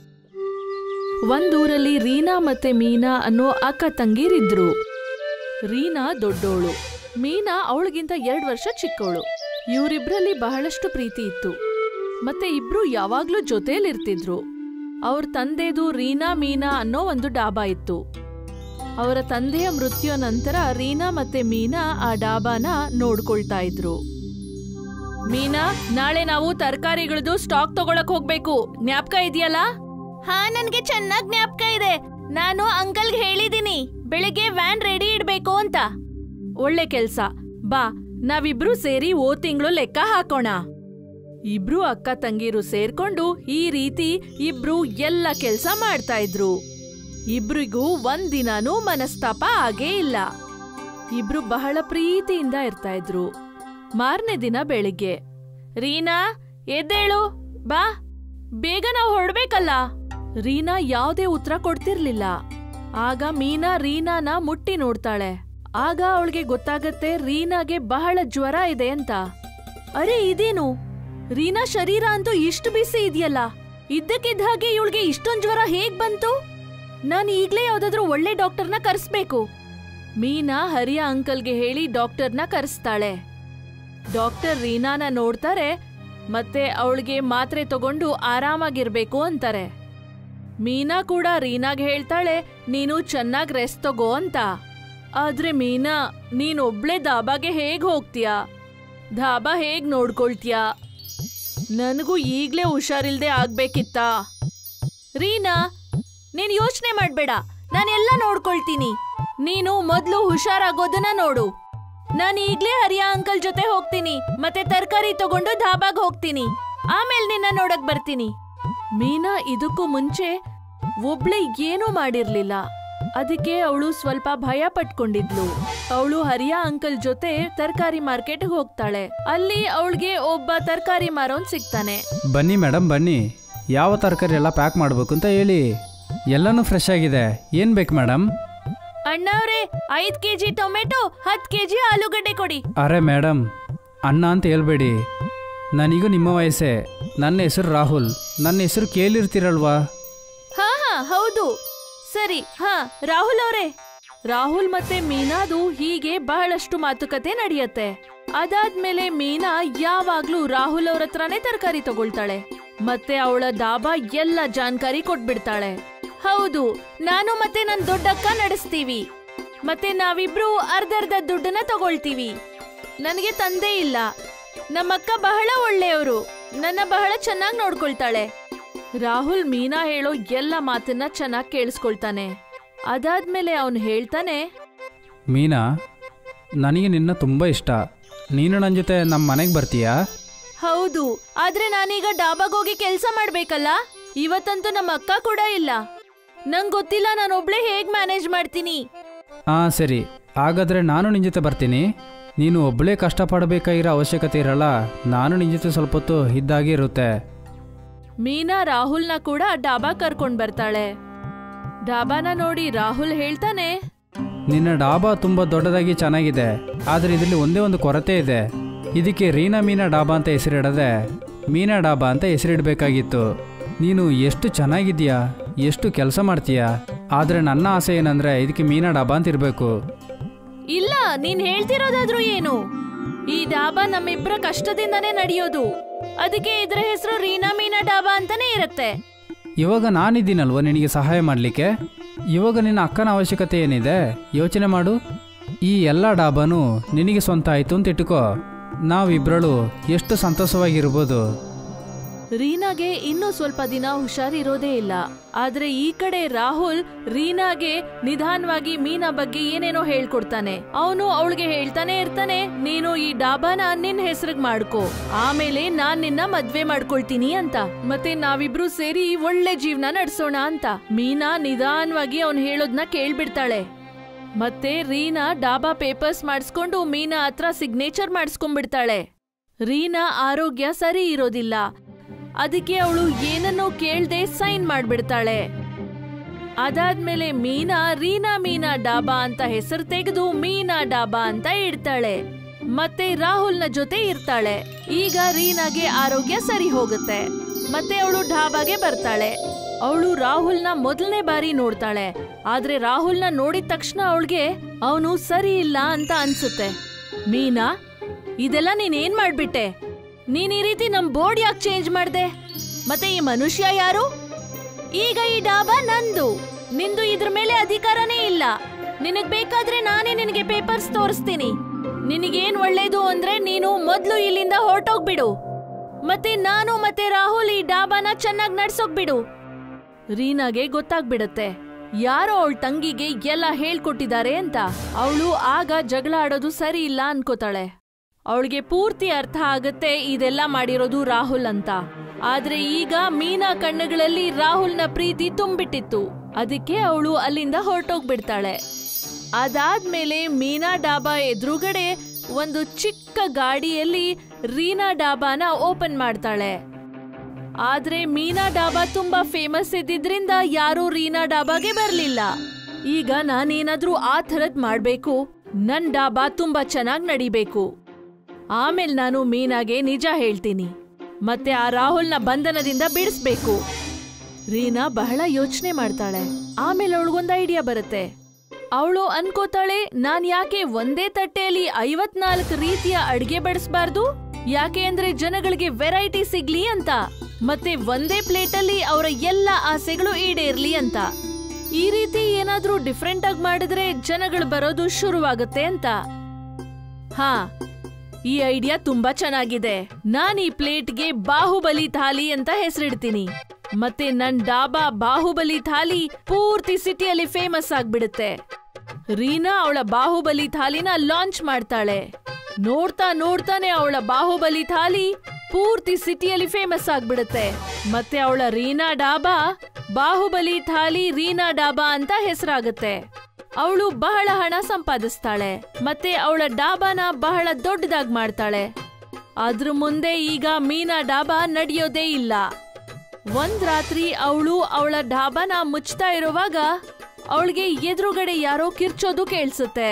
ಒಂದೂರಲ್ಲಿ ರೀನಾ ಮತ್ತೆ ಮೀನಾ ಅನ್ನೋ ಅಕ್ಕ ತಂಗಿರಿದ್ರು ರೀನಾ ದೊಡ್ಡೋಳು ಮೀನಾ ಅವಳಿಗಿಂತ ಎರಡು ವರ್ಷ ಚಿಕ್ಕವಳು ಇವರಿಬ್ರಲ್ಲಿ ಬಹಳಷ್ಟು ಪ್ರೀತಿ ಇತ್ತು ಮತ್ತೆ ಇಬ್ರು ಯಾವಾಗ್ಲೂ ಜೊತೆಲಿರ್ತಿದ್ರು ಅವ್ರ ತಂದೆದು ರೀನಾ ಮೀನಾ ಅನ್ನೋ ಒಂದು ಡಾಬಾ ಇತ್ತು ಅವರ ತಂದೆಯ ಮೃತ್ಯು ನಂತರ ರೀನಾ ಮತ್ತೆ ಮೀನಾ ಆ ಡಾಬಾನ ನೋಡ್ಕೊಳ್ತಾ ಇದ್ರು ಮೀನಾ ನಾಳೆ ನಾವು ತರಕಾರಿಗಳದ್ದು ಸ್ಟಾಕ್ ತಗೊಳಕ್ ಹೋಗ್ಬೇಕು ಜ್ಞಾಪಕ ಇದೆಯಲ್ಲ ಹಾ ನನ್ಗೆ ಚೆನ್ನಾಗ್ ಜ್ಞಾಪಕ ಇದೆ ನಾನು ಅಂಕಲ್ಗೆ ಹೇಳಿದೀನಿ ಬೆಳಿಗ್ಗೆ ವ್ಯಾನ್ ರೆಡಿ ಇಡ್ಬೇಕು ಅಂತ ಒಳ್ಳೆ ಕೆಲ್ಸ ಬಾ ನಾವಿಬ್ರು ಸೇರಿ ಓ ತಿಂಗಳು ಲೆಕ್ಕ ಹಾಕೋಣ ಇಬ್ರು ಅಕ್ಕ ತಂಗಿರು ಸೇರ್ಕೊಂಡು ಈ ರೀತಿ ಇಬ್ರು ಎಲ್ಲ ಕೆಲ್ಸ ಮಾಡ್ತಾ ಇದ್ರು ಇಬ್ರಿಗೂ ಒಂದಿನಾನೂ ಮನಸ್ತಾಪ ಆಗೇ ಇಲ್ಲ ಇಬ್ರು ಬಹಳ ಪ್ರೀತಿಯಿಂದ ಇರ್ತಾ ಇದ್ರು ಮಾರನೇ ದಿನ ಬೆಳಿಗ್ಗೆ ರೀನಾ ಎದ್ದೇಳು ಬಾ ಬೇಗ ನಾವು ಹೊರಡ್ಬೇಕಲ್ಲ ರೀನಾ ಯಾವುದೇ ಉತ್ತರ ಕೊಡ್ತಿರ್ಲಿಲ್ಲ ಆಗ ಮೀನಾ ರೀನಾನ ಮುಟ್ಟಿ ನೋಡ್ತಾಳೆ ಆಗ ಅವಳಿಗೆ ಗೊತ್ತಾಗತ್ತೆ ರೀನಾಗೆ ಬಹಳ ಜ್ವರ ಇದೆ ಅಂತ ಅರೆ ಇದೇನು ರೀನಾ ಶರೀರ ಅಂತೂ ಇಷ್ಟು ಬಿಸಿ ಇದೆಯಲ್ಲ ಇದ್ದಕ್ಕಿದ್ದ ಹಾಗೆ ಇವಳಿಗೆ ಇಷ್ಟೊಂದ್ ಜ್ವರ ಹೇಗ್ ಬಂತು ನಾನು ಈಗ್ಲೇ ಯಾವ್ದಾದ್ರೂ ಒಳ್ಳೆ ಡಾಕ್ಟರ್ನ ಕರೆಸ್ಬೇಕು ಮೀನಾ ಹರಿಯ ಅಂಕಲ್ಗೆ ಹೇಳಿ ಡಾಕ್ಟರ್ನ ಕರೆಸ್ತಾಳೆ ಡಾಕ್ಟರ್ ರೀನಾನ ನೋಡ್ತಾರೆ ಮತ್ತೆ ಅವಳಿಗೆ ಮಾತ್ರೆ ತಗೊಂಡು ಆರಾಮಾಗಿರ್ಬೇಕು ಅಂತಾರೆ ಮೀನಾ ಕೂಡ ರೀನಾಗ್ ಹೇಳ್ತಾಳೆ ನೀನು ಚೆನ್ನಾಗ್ ರೆಸ್ಟ್ ತಗೋ ಅಂತ ಆದ್ರೆ ಮೀನಾ ನೀನೊಬ್ಳೆ ದಾಬಾಗೆ ಹೇಗ್ ಹೋಗ್ತೀಯಾ ಧಾಬಾ ಹೇಗ್ ನೋಡ್ಕೊಳ್ತೀಯಾ ನನಗೂ ಈಗ್ಲೇ ಹುಷಾರಿಲ್ದೆ ಆಗ್ಬೇಕಿತ್ತಾ ರೀನಾ ನೀನ್ ಯೋಚನೆ ಮಾಡ್ಬೇಡ ನಾನೆಲ್ಲ ನೋಡ್ಕೊಳ್ತೀನಿ ನೀನು ಮೊದ್ಲು ಹುಷಾರಾಗೋದನ್ನ ನೋಡು ನಾನು ಈಗ್ಲೇ ಹರಿಯಾ ಅಂಕಲ್ ಜೊತೆ ಹೋಗ್ತೀನಿ ಮತ್ತೆ ತರಕಾರಿ ತಗೊಂಡು ಧಾಬಾಗ್ ಹೋಗ್ತೀನಿ ಆಮೇಲೆ ನಿನ್ನ ನೋಡಕ್ ಬರ್ತೀನಿ ಮೀನಾ ಇದಕ್ಕೂ ಮುಂಚೆ ಒಬ್ಳೆ ಏನೂ ಮಾಡಿರ್ಲಿಲ್ಲ ಅದಕ್ಕೆ ಅವಳು ಸ್ವಲ್ಪ ಭಯ ಪಟ್ಕೊಂಡಿದ್ಲು ಅವಳು ಹರಿಯಾ ಅಂಕಲ್ ಜೊತೆ ತರಕಾರಿ ಮಾರ್ಕೆಟ್ ಹೋಗ್ತಾಳೆ ಅಲ್ಲಿ ಅವಳಿಗೆ ಒಬ್ಬ ತರಕಾರಿ ಮಾರೋನ್ ಸಿಗ್ತಾನೆ ಬನ್ನಿ ಮೇಡಮ್ ಬನ್ನಿ ಯಾವ ತರಕಾರಿ ಎಲ್ಲ ಪ್ಯಾಕ್ ಮಾಡಬೇಕು ಅಂತ ಹೇಳಿ ಎಲ್ಲನೂ ಫ್ರೆಶ್ ಆಗಿದೆ ಏನು ಬೇಕು ಮೇಡಮ್ ಅಣ್ಣವ್ರೆ ಐದ್ ಕೆಜಿ ಟೊಮೆಟೊ ಹತ್ ಕೆಜಿ ಆಲೂಗಡ್ಡೆ ಕೊಡಿ ಅರೆ ಮೇಡಮ್ ಅಣ್ಣ ಅಂತ ಹೇಳ್ಬೇಡಿ ನನಗೂ ನಿಮ್ಮ ವಯಸ್ಸೇ ನನ್ನ ಹೆಸರು ರಾಹುಲ್ ನನ್ನ ಹೆಸರು ಕೇಳಿರ್ತೀರಲ್ವಾ ಹಾ ಹಾ ಹೌದು ಸರಿ ಹಾ ರಾಹುಲ್ ಅವರೇ ರಾಹುಲ್ ಮತ್ತೆ ಮೀನಾದು ಹೀಗೆ ಬಹಳಷ್ಟು ಮಾತುಕತೆ ನಡೆಯತ್ತೆ ಅದಾದ್ಮೇಲೆ ಮೀನಾ ಯಾವಾಗ್ಲೂ ರಾಹುಲ್ ಅವ್ರ ಹತ್ರನೇ ತರಕಾರಿ ತಗೊಳ್ತಾಳೆ ಮತ್ತೆ ಅವಳ ಡಾಬಾ ಎಲ್ಲ ಜಾನ್ಕಾರಿ ಕೊಟ್ಬಿಡ್ತಾಳೆ ಹೌದು ನಾನು ಮತ್ತೆ ನನ್ ದೊಡ್ಡಕ್ಕ ನಡೆಸ್ತೀವಿ ಮತ್ತೆ ನಾವಿಬ್ರು ಅರ್ಧರ್ಧ ದುಡ್ಡನ್ನ ತಗೊಳ್ತೀವಿ ನನಗೆ ತಂದೆ ಇಲ್ಲ ನಮ್ಮಕ್ಕ ಬಹಳ ಒಳ್ಳೆಯವರು ನನ್ನ ಬಹಳ ಚೆನ್ನಾಗಿ ನೋಡ್ಕೊಳ್ತಾಳೆ ರಾಹುಲ್ ಮೀನಾ ಹೇಳೋ ಎಲ್ಲ ಮಾತನ್ನ ಚೆನ್ನಾಗಿ ಕೇಳಿಸ್ಕೊಳ್ತಾನೆ ಅದಾದ್ಮೇಲೆ ಅವನು ಹೇಳ್ತಾನೆ ಮೀನಾ ನನಗೆ ನಿನ್ನ ತುಂಬ ಇಷ್ಟ ನೀನು ನನ್ನ ಜೊತೆ ನಮ್ಮ ಮನೆಗೆ ಬರ್ತೀಯಾ ಹೌದು ಆದ್ರೆ ನಾನೀಗ ಡಾಬಾಗ್ ಹೋಗಿ ಕೆಲಸ ಮಾಡ್ಬೇಕಲ್ಲ ಇವತ್ತಂತೂ ನಮ್ಮ ಅಕ್ಕ ಕೂಡ ಇಲ್ಲ ನಂಗ್ ಗೊತ್ತಿಲ್ಲ ನಾನೊಬ್ಳೆ ಹೇಗ್ ಮ್ಯಾನೇಜ್ ಮಾಡ್ತೀನಿ ಹಾಂ ಸರಿ ಹಾಗಾದರೆ ನಾನು ನಿನ್ನ ಜೊತೆ ಬರ್ತೀನಿ ನೀನು ಒಬ್ಬಳೇ ಕಷ್ಟಪಡಬೇಕಾಗಿರೋ ಅವಶ್ಯಕತೆ ಇರಲ್ಲ ನಾನು ನಿನ್ನ ಜೊತೆ ಸ್ವಲ್ಪ ಹೊತ್ತು ಇದ್ದಾಗೆ ಇರುತ್ತೆ ಮೀನಾ ರಾಹುಲ್ನ ಕೂಡ ಡಾಬಾ ಕರ್ಕೊಂಡ್ ಬರ್ತಾಳೆ ಡಾಬಾನ ನೋಡಿ ರಾಹುಲ್ ಹೇಳ್ತಾನೆ ನಿನ್ನ ಡಾಬಾ ತುಂಬ ದೊಡ್ಡದಾಗಿ ಚೆನ್ನಾಗಿದೆ ಆದರೆ ಇದರಲ್ಲಿ ಒಂದೇ ಒಂದು ಕೊರತೆ ಇದೆ ಇದಕ್ಕೆ ರೀನಾ ಮೀನಾ ಡಾಬಾ ಅಂತ ಹೆಸರಿಡದೆ ಮೀನಾ ಡಾಬಾ ಅಂತ ಹೆಸರಿಡಬೇಕಾಗಿತ್ತು ನೀನು ಎಷ್ಟು ಚೆನ್ನಾಗಿದ್ಯಾ ಎಷ್ಟು ಕೆಲಸ ಮಾಡ್ತೀಯಾ ಆದರೆ ನನ್ನ ಆಸೆ ಏನಂದರೆ ಇದಕ್ಕೆ ಮೀನಾ ಡಾಬಾ ಅಂತ ಇರಬೇಕು ಇಲ್ಲ ನೀನ್ ಹೇಳ್ತಿರೋದಾದ್ರೂ ಏನು ಈ ಡಾಬಾ ನಮ್ಮಿಬ್ಬರ ಕಷ್ಟದಿಂದನೇ ನಡೆಯೋದು ಅದಕ್ಕೆ ಇದ್ರ ಹೆಸರು ರೀನಾ ಮೀನಾ ಡಾಬಾ ಅಂತಾನೆ ಇರುತ್ತೆ ಇವಾಗ ನಾನಿದ್ದೀನಲ್ವ ನಿನಗೆ ಸಹಾಯ ಮಾಡಲಿಕ್ಕೆ ಇವಾಗ ನಿನ್ನ ಅಕ್ಕನ ಅವಶ್ಯಕತೆ ಏನಿದೆ ಯೋಚನೆ ಮಾಡು ಈ ಎಲ್ಲ ಡಾಬಾನು ನಿನಗೆ ಸ್ವಂತ ಆಯಿತು ಅಂತ ಇಟ್ಟುಕೋ ನಾವಿಬ್ಬರಳು ಎಷ್ಟು ಸಂತೋಷವಾಗಿರ್ಬೋದು ರೀನಾಗೆ ಇನ್ನೂ ಸ್ವಲ್ಪ ದಿನ ಹುಷಾರಿರೋದೇ ಇಲ್ಲ ಆದ್ರೆ ಈ ಕಡೆ ರಾಹುಲ್ ರೀನಾಗೆ ನಿಧಾನವಾಗಿ ಮೀನಾ ಬಗ್ಗೆ ಏನೇನೋ ಹೇಳ್ಕೊಡ್ತಾನೆ ಅವನು ಅವಳಿಗೆ ಹೇಳ್ತಾನೆ ಇರ್ತಾನೆ ನೀನು ಈ ಡಾಬಾನ ನಿನ್ ಹೆಸರಿಗೆ ಮಾಡ್ಕೋ ಆಮೇಲೆ ನಾನ್ ನಿನ್ನ ಮದ್ವೆ ಮಾಡ್ಕೊಳ್ತೀನಿ ಅಂತ ಮತ್ತೆ ನಾವಿಬ್ರು ಸೇರಿ ಒಳ್ಳೆ ಜೀವನ ನಡ್ಸೋಣ ಅಂತ ಮೀನಾ ನಿಧಾನವಾಗಿ ಅವ್ನು ಹೇಳೋದ್ನ ಕೇಳ್ಬಿಡ್ತಾಳೆ ಮತ್ತೆ ರೀನಾ ಡಾಬಾ ಪೇಪರ್ಸ್ ಮಾಡಿಸ್ಕೊಂಡು ಮೀನಾ ಹತ್ರ ಸಿಗ್ನೇಚರ್ ಮಾಡಿಸ್ಕೊಂಡ್ಬಿಡ್ತಾಳೆ ರೀನಾ ಆರೋಗ್ಯ ಸರಿ ಇರೋದಿಲ್ಲ ಅದಕ್ಕೆ ಅವಳು ಏನನ್ನೋ ಕೇಳ್ದೆ ಸೈನ್ ಮಾಡ್ಬಿಡ್ತಾಳೆ ಅದಾದ್ಮೇಲೆ ಮೀನಾ ರೀನಾ ಮೀನಾ ಡಾಬಾ ಅಂತ ಹೆಸರು ತೆಗೆದು ಮೀನಾ ಡಾಬಾ ಅಂತ ಇಡ್ತಾಳೆ ಮತ್ತೆ ರಾಹುಲ್ನ ಜೊತೆ ಇರ್ತಾಳೆ ಈಗ ರೀನಾಗೆ ಆರೋಗ್ಯ ಸರಿ ಹೋಗುತ್ತೆ ಮತ್ತೆ ಅವಳು ಢಾಬಾಗೆ ಬರ್ತಾಳೆ ಅವಳು ರಾಹುಲ್ನ ಮೊದಲನೇ ಬಾರಿ ನೋಡ್ತಾಳೆ ಆದ್ರೆ ರಾಹುಲ್ನ ನೋಡಿದ ತಕ್ಷಣ ಅವಳಿಗೆ ಅವನು ಸರಿ ಇಲ್ಲ ಅಂತ ಅನ್ಸುತ್ತೆ ಮೀನಾ ಇದೆಲ್ಲ ನೀನ್ ಏನ್ ಮಾಡ್ಬಿಟ್ಟೆ ನೀನ್ ಈ ರೀತಿ ನಮ್ ಬೋರ್ಡ್ ಯಾಕೆ ಚೇಂಜ್ ಮಾಡ್ದೆ ಮತ್ತೆ ಈ ಮನುಷ್ಯ ಯಾರು ಈಗ ಈ ಡಾಬಾ ನಂದು ನಿಂದು ಇದ್ರ ಮೇಲೆ ಅಧಿಕಾರನೇ ಇಲ್ಲ ನಿನಗ್ ಬೇಕಾದ್ರೆ ನಾನೇ ನಿನಗೆ ಪೇಪರ್ಸ್ ತೋರಿಸ್ತೀನಿ ನಿನಗೇನ್ ಒಳ್ಳೇದು ಅಂದ್ರೆ ನೀನು ಮೊದ್ಲು ಇಲ್ಲಿಂದ ಹೊರಟೋಗ್ಬಿಡು ಮತ್ತೆ ನಾನು ಮತ್ತೆ ರಾಹುಲ್ ಈ ಡಾಬಾನ ಚೆನ್ನಾಗಿ ನಡ್ಸೋಗ್ಬಿಡು ರೀನಾಗೆ ಗೊತ್ತಾಗ್ಬಿಡತ್ತೆ ಯಾರೋ ಅವಳ ತಂಗಿಗೆ ಎಲ್ಲ ಹೇಳ್ಕೊಟ್ಟಿದ್ದಾರೆ ಅಂತ ಅವಳು ಆಗ ಜಗಳ ಆಡೋದು ಸರಿ ಇಲ್ಲ ಅನ್ಕೋತಾಳೆ ಅವಳಿಗೆ ಪೂರ್ತಿ ಅರ್ಥ ಆಗತ್ತೆ ಇದೆಲ್ಲ ಮಾಡಿರೋದು ರಾಹುಲ್ ಅಂತ ಆದ್ರೆ ಈಗ ಮೀನಾ ಕಣ್ಣುಗಳಲ್ಲಿ ರಾಹುಲ್ನ ಪ್ರೀತಿ ತುಂಬಿಟ್ಟಿತ್ತು ಅದಕ್ಕೆ ಅವಳು ಅಲ್ಲಿಂದ ಹೊರಟೋಗ್ಬಿಡ್ತಾಳೆ ಅದಾದ್ಮೇಲೆ ಮೀನಾ ಡಾಬಾ ಎದುರುಗಡೆ ಒಂದು ಚಿಕ್ಕ ಗಾಡಿಯಲ್ಲಿ ರೀನಾ ಡಾಬಾನ ಓಪನ್ ಮಾಡ್ತಾಳೆ ಆದ್ರೆ ಮೀನಾ ಡಾಬಾ ತುಂಬಾ ಫೇಮಸ್ ಇದ್ದಿದ್ರಿಂದ ಯಾರೂ ರೀನಾ ಡಾಬಾಗೆ ಬರ್ಲಿಲ್ಲ ಈಗ ನಾನೇನಾದ್ರೂ ಆ ಥರದ್ ಮಾಡ್ಬೇಕು ನನ್ ಡಾಬಾ ತುಂಬಾ ಚೆನ್ನಾಗ್ ನಡಿಬೇಕು ಆಮೇಲೆ ನಾನು ಮೀನಾಗೆ ನಿಜ ಹೇಳ್ತೀನಿ ಮತ್ತೆ ಆ ರಾಹುಲ್ನ ಬಂಧನದಿಂದ ಬಿಡಿಸ್ಬೇಕು ರೀನಾ ಬಹಳ ಯೋಚನೆ ಮಾಡ್ತಾಳೆ ಆಮೇಲೆ ಅವಳಿಗೊಂದು ಐಡಿಯಾ ಬರುತ್ತೆ ಅವಳು ಅನ್ಕೋತಾಳೆ ನಾನ್ ಯಾಕೆ ಒಂದೇ ತಟ್ಟೆಯಲ್ಲಿ ಐವತ್ನಾಲ್ಕು ರೀತಿಯ ಅಡ್ಗೆ ಬಡಿಸ್ಬಾರ್ದು ಯಾಕೆ ಅಂದ್ರೆ ಜನಗಳಿಗೆ ವೆರೈಟಿ ಸಿಗ್ಲಿ ಅಂತ ಮತ್ತೆ ಒಂದೇ ಪ್ಲೇಟಲ್ಲಿ ಅವರ ಎಲ್ಲ ಆಸೆಗಳು ಈಡೇರ್ಲಿ ಅಂತ ಈ ರೀತಿ ಏನಾದ್ರೂ ಡಿಫ್ರೆಂಟ್ ಆಗಿ ಮಾಡಿದ್ರೆ ಜನಗಳು ಬರೋದು ಶುರುವಾಗುತ್ತೆ ಅಂತ ಹಾ ಈ ಐಡಿಯಾ ತುಂಬಾ ಚೆನ್ನಾಗಿದೆ ನಾನ್ ಈ ಪ್ಲೇಟ್ಗೆ ಬಾಹುಬಲಿ ಥಾಲಿ ಅಂತ ಹೆಸರಿಡ್ತೀನಿ ಮತ್ತೆ ನನ್ ಡಾಬಾ ಬಾಹುಬಲಿ ಥಾಲಿ ಪೂರ್ತಿ ಸಿಟಿಯಲ್ಲಿ ಫೇಮಸ್ ಆಗ್ಬಿಡುತ್ತೆ ರೀನಾ ಅವಳ ಬಾಹುಬಲಿ ಥಾಲಿನ ಲಾಂಚ್ ಮಾಡ್ತಾಳೆ ನೋಡ್ತಾ ನೋಡ್ತಾನೆ ಅವಳ ಬಾಹುಬಲಿ ಥಾಲಿ ಪೂರ್ತಿ ಸಿಟಿಯಲ್ಲಿ ಫೇಮಸ್ ಆಗ್ಬಿಡುತ್ತೆ ಮತ್ತೆ ಅವಳ ರೀನಾ ಡಾಬಾ ಬಾಹುಬಲಿ ಥಾಲಿ ರೀನಾ ಡಾಬಾ ಅಂತ ಹೆಸರಾಗುತ್ತೆ ಅವಳು ಬಹಳ ಹಣ ಸಂಪಾದಿಸ್ತಾಳೆ ಮತ್ತೆ ಅವಳ ಡಾಬಾನ ಬಹಳ ದೊಡ್ಡದಾಗಿ ಮಾಡ್ತಾಳೆ ಅದ್ರ ಮುಂದೆ ಈಗ ಮೀನಾ ಡಾಬಾ ನಡೆಯೋದೇ ಇಲ್ಲ ಒಂದ್ ರಾತ್ರಿ ಅವಳು ಅವಳ ಡಾಬಾನ ಮುಚ್ತಾ ಇರುವಾಗ ಅವಳಿಗೆ ಎದುರುಗಡೆ ಯಾರೋ ಕಿರ್ಚೋದು ಕೇಳಿಸುತ್ತೆ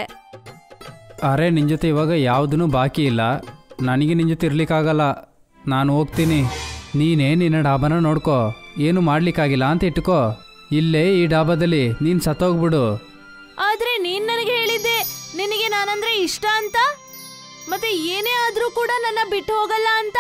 ಅರೆ ನಿನ್ನ ಜೊತೆ ಇವಾಗ ಯಾವುದೂ ಬಾಕಿ ಇಲ್ಲ ನನಗೆ ನಿನ್ನ ಜೊತೆ ಇರ್ಲಿಕ್ಕಾಗಲ್ಲ ನಾನು ಹೋಗ್ತೀನಿ ನೀನೇ ನಿನ್ನ ಡಾಬಾನ ನೋಡ್ಕೋ ಏನು ಮಾಡ್ಲಿಕ್ಕಾಗಿಲ್ಲ ಅಂತ ಇಟ್ಕೋ ಇಲ್ಲೇ ಈ ಡಾಬಾದಲ್ಲಿ ನೀನು ಸತ್ತೋಗ್ಬಿಡು ಆದ್ರೆ ನೀನ್ ನನಗೆ ಹೇಳಿದ್ದೆ ನಿನಗೆ ನಾನಂದ್ರೆ ಇಷ್ಟ ಅಂತ ಮತ್ತೆ ಏನೇ ಆದ್ರೂ ಕೂಡ ನನ್ನ ಬಿಟ್ಟು ಹೋಗಲ್ಲ ಅಂತ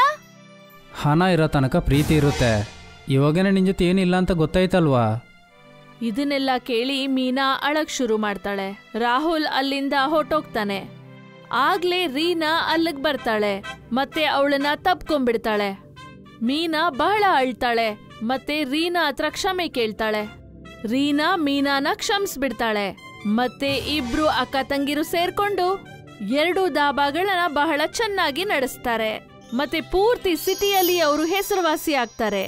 ಹಣ ಇರೋ ತನಕ ಪ್ರೀತಿ ಇರುತ್ತೆ ಇವಾಗನೇ ನಿನ್ನ ಜೊತೆ ಏನಿಲ್ಲ ಅಂತ ಗೊತ್ತಾಯ್ತಲ್ವಾ ಇದನ್ನೆಲ್ಲ ಕೇಳಿ ಮೀನಾ ಅಳಕ್ ಶುರು ಮಾಡ್ತಾಳೆ ರಾಹುಲ್ ಅಲ್ಲಿಂದ ಹೊರ್ಟೋಗ್ತಾನೆ ಆಗ್ಲೇ ರೀನಾ ಅಲ್ಲಿಗ್ ಬರ್ತಾಳೆ ಮತ್ತೆ ಅವಳನ್ನ ತಪ್ಕೊಂಡ್ಬಿಡ್ತಾಳೆ ಮೀನಾ ಬಹಳ ಅಳ್ತಾಳೆ ಮತ್ತೆ ರೀನಾ ಹತ್ರ ಕ್ಷಮೆ ಕೇಳ್ತಾಳೆ ರೀನಾ ಮೀನಾನ ಕ್ಷಮಿಸ್ಬಿಡ್ತಾಳೆ ಮತ್ತೆ ಇಬ್ರು ಅಕ್ಕ ತಂಗಿರು ಸೇರ್ಕೊಂಡು ಎರಡು ದಾಬಾಗಳನ್ನ ಬಹಳ ಚೆನ್ನಾಗಿ ನಡೆಸ್ತಾರೆ ಮತ್ತೆ ಪೂರ್ತಿ ಸಿಟಿಯಲ್ಲಿ ಅವರು ಹೆಸರುವಾಸಿ ಆಗ್ತಾರೆ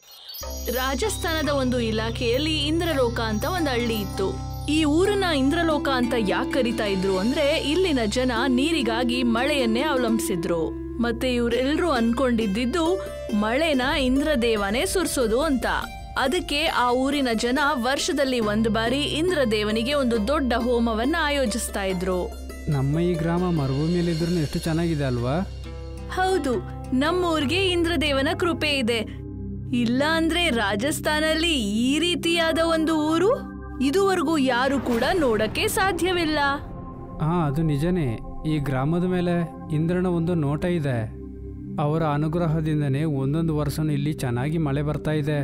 ರಾಜಸ್ಥಾನದ ಒಂದು ಇಲಾಖೆಯಲ್ಲಿ ಇಂದ್ರಲೋಕ ಅಂತ ಒಂದು ಹಳ್ಳಿ ಇತ್ತು ಈ ಊರನ್ನ ಇಂದ್ರಲೋಕ ಅಂತ ಯಾಕೆ ಕರಿತಾ ಇದ್ರು ಅಂದ್ರೆ ಇಲ್ಲಿನ ಜನ ನೀರಿಗಾಗಿ ಮಳೆಯನ್ನೇ ಅವಲಂಬಿಸಿದ್ರು ಮತ್ತೆ ಇವರೆಲ್ಲರೂ ಅನ್ಕೊಂಡಿದ್ದು ಮಳೆನ ಇಂದ್ರದೇವನೇ ಸುರಿಸೋದು ಅಂತ ಅದಕ್ಕೆ ಆ ಊರಿನ ಜನ ವರ್ಷದಲ್ಲಿ ಒಂದು ಬಾರಿ ಇಂದ್ರದೇವನಿಗೆ ಒಂದು ದೊಡ್ಡ ಹೋಮವನ್ನ ಆಯೋಜಿಸ್ತಾ ಇದ್ರು ನಮ್ಮ ಈ ಗ್ರಾಮ ಮರುಭೂಮಿಯಲ್ಲಿದ್ರೂ ಎಷ್ಟು ಚೆನ್ನಾಗಿದೆ ಅಲ್ವಾ ಹೌದು ನಮ್ಮೂರ್ಗೆ ಇಂದ್ರದೇವನ ಕೃಪೆ ಇದೆ ಇಲ್ಲ ಅಂದ್ರೆ ರಾಜಸ್ಥಾನಲ್ಲಿ ಈ ರೀತಿಯಾದ ಒಂದು ಊರು ಇದುವರೆಗೂ ಯಾರು ಕೂಡ ನೋಡಕ್ಕೆ ಸಾಧ್ಯವಿಲ್ಲ ಹಾಂ ಅದು ನಿಜನೇ ಈ ಗ್ರಾಮದ ಮೇಲೆ ಇಂದ್ರನ ಒಂದು ನೋಟ ಇದೆ ಅವರ ಅನುಗ್ರಹದಿಂದನೇ ಒಂದೊಂದು ವರ್ಷನೂ ಇಲ್ಲಿ ಚೆನ್ನಾಗಿ ಮಳೆ ಬರ್ತಾ ಇದೆ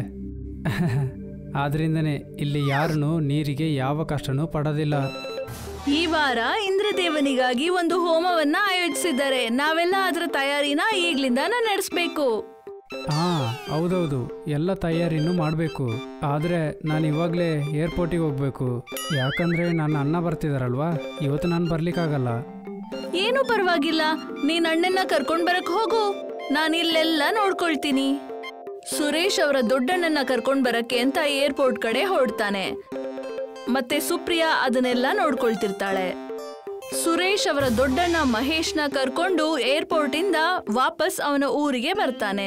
ಆದ್ರಿಂದನೇ ಇಲ್ಲಿ ಯಾರನ್ನೂ ನೀರಿಗೆ ಯಾವ ಕಷ್ಟನೂ ಪಡೋದಿಲ್ಲ ಈ ವಾರ ಇಂದ್ರದೇವನಿಗಾಗಿ ಒಂದು ಹೋಮವನ್ನ ಆಯೋಜಿಸಿದ್ದಾರೆ ನಾವೆಲ್ಲ ಅದರ ತಯಾರಿನ ಈಗ್ಲಿಂದ ನಡೆಸ್ಬೇಕು ಹಾಂ ಹೌದೌದು ಎಲ್ಲ ತಯಾರಿನೂ ಮಾಡಬೇಕು ಆದರೆ ನಾನು ಇವಾಗಲೇ ಏರ್ಪೋರ್ಟಿಗೆ ಹೋಗಬೇಕು ಯಾಕಂದರೆ ನನ್ನ ಅಣ್ಣ ಬರ್ತಿದಾರಲ್ವಾ ಇವತ್ತು ನಾನು ಬರ್ಲಿಕ್ಕಾಗಲ್ಲ ಏನು ಪರವಾಗಿಲ್ಲ ನೀನ್ ಅಣ್ಣನ್ನ ಕರ್ಕೊಂಡ್ ಬರಕ್ ಹೋಗು ನಾನು ಇಲ್ಲೆಲ್ಲ ನೋಡ್ಕೊಳ್ತೀನಿ ಸುರೇಶ್ ಅವರ ದೊಡ್ಡಣ್ಣನ್ನ ಕರ್ಕೊಂಡ್ ಬರಕ್ಕೆ ಅಂತ ಏರ್ಪೋರ್ಟ್ ಕಡೆ ಹೊರಡ್ತಾನೆ ಮತ್ತೆ ಸುಪ್ರಿಯಾ ಅದನ್ನೆಲ್ಲ ನೋಡ್ಕೊಳ್ತಿರ್ತಾಳೆ ಸುರೇಶ್ ಅವರ ದೊಡ್ಡಣ್ಣ ಮಹೇಶ್ನ ಕರ್ಕೊಂಡು ಏರ್ಪೋರ್ಟ್ ಇಂದ ವಾಪಸ್ ಅವನ ಊರಿಗೆ ಬರ್ತಾನೆ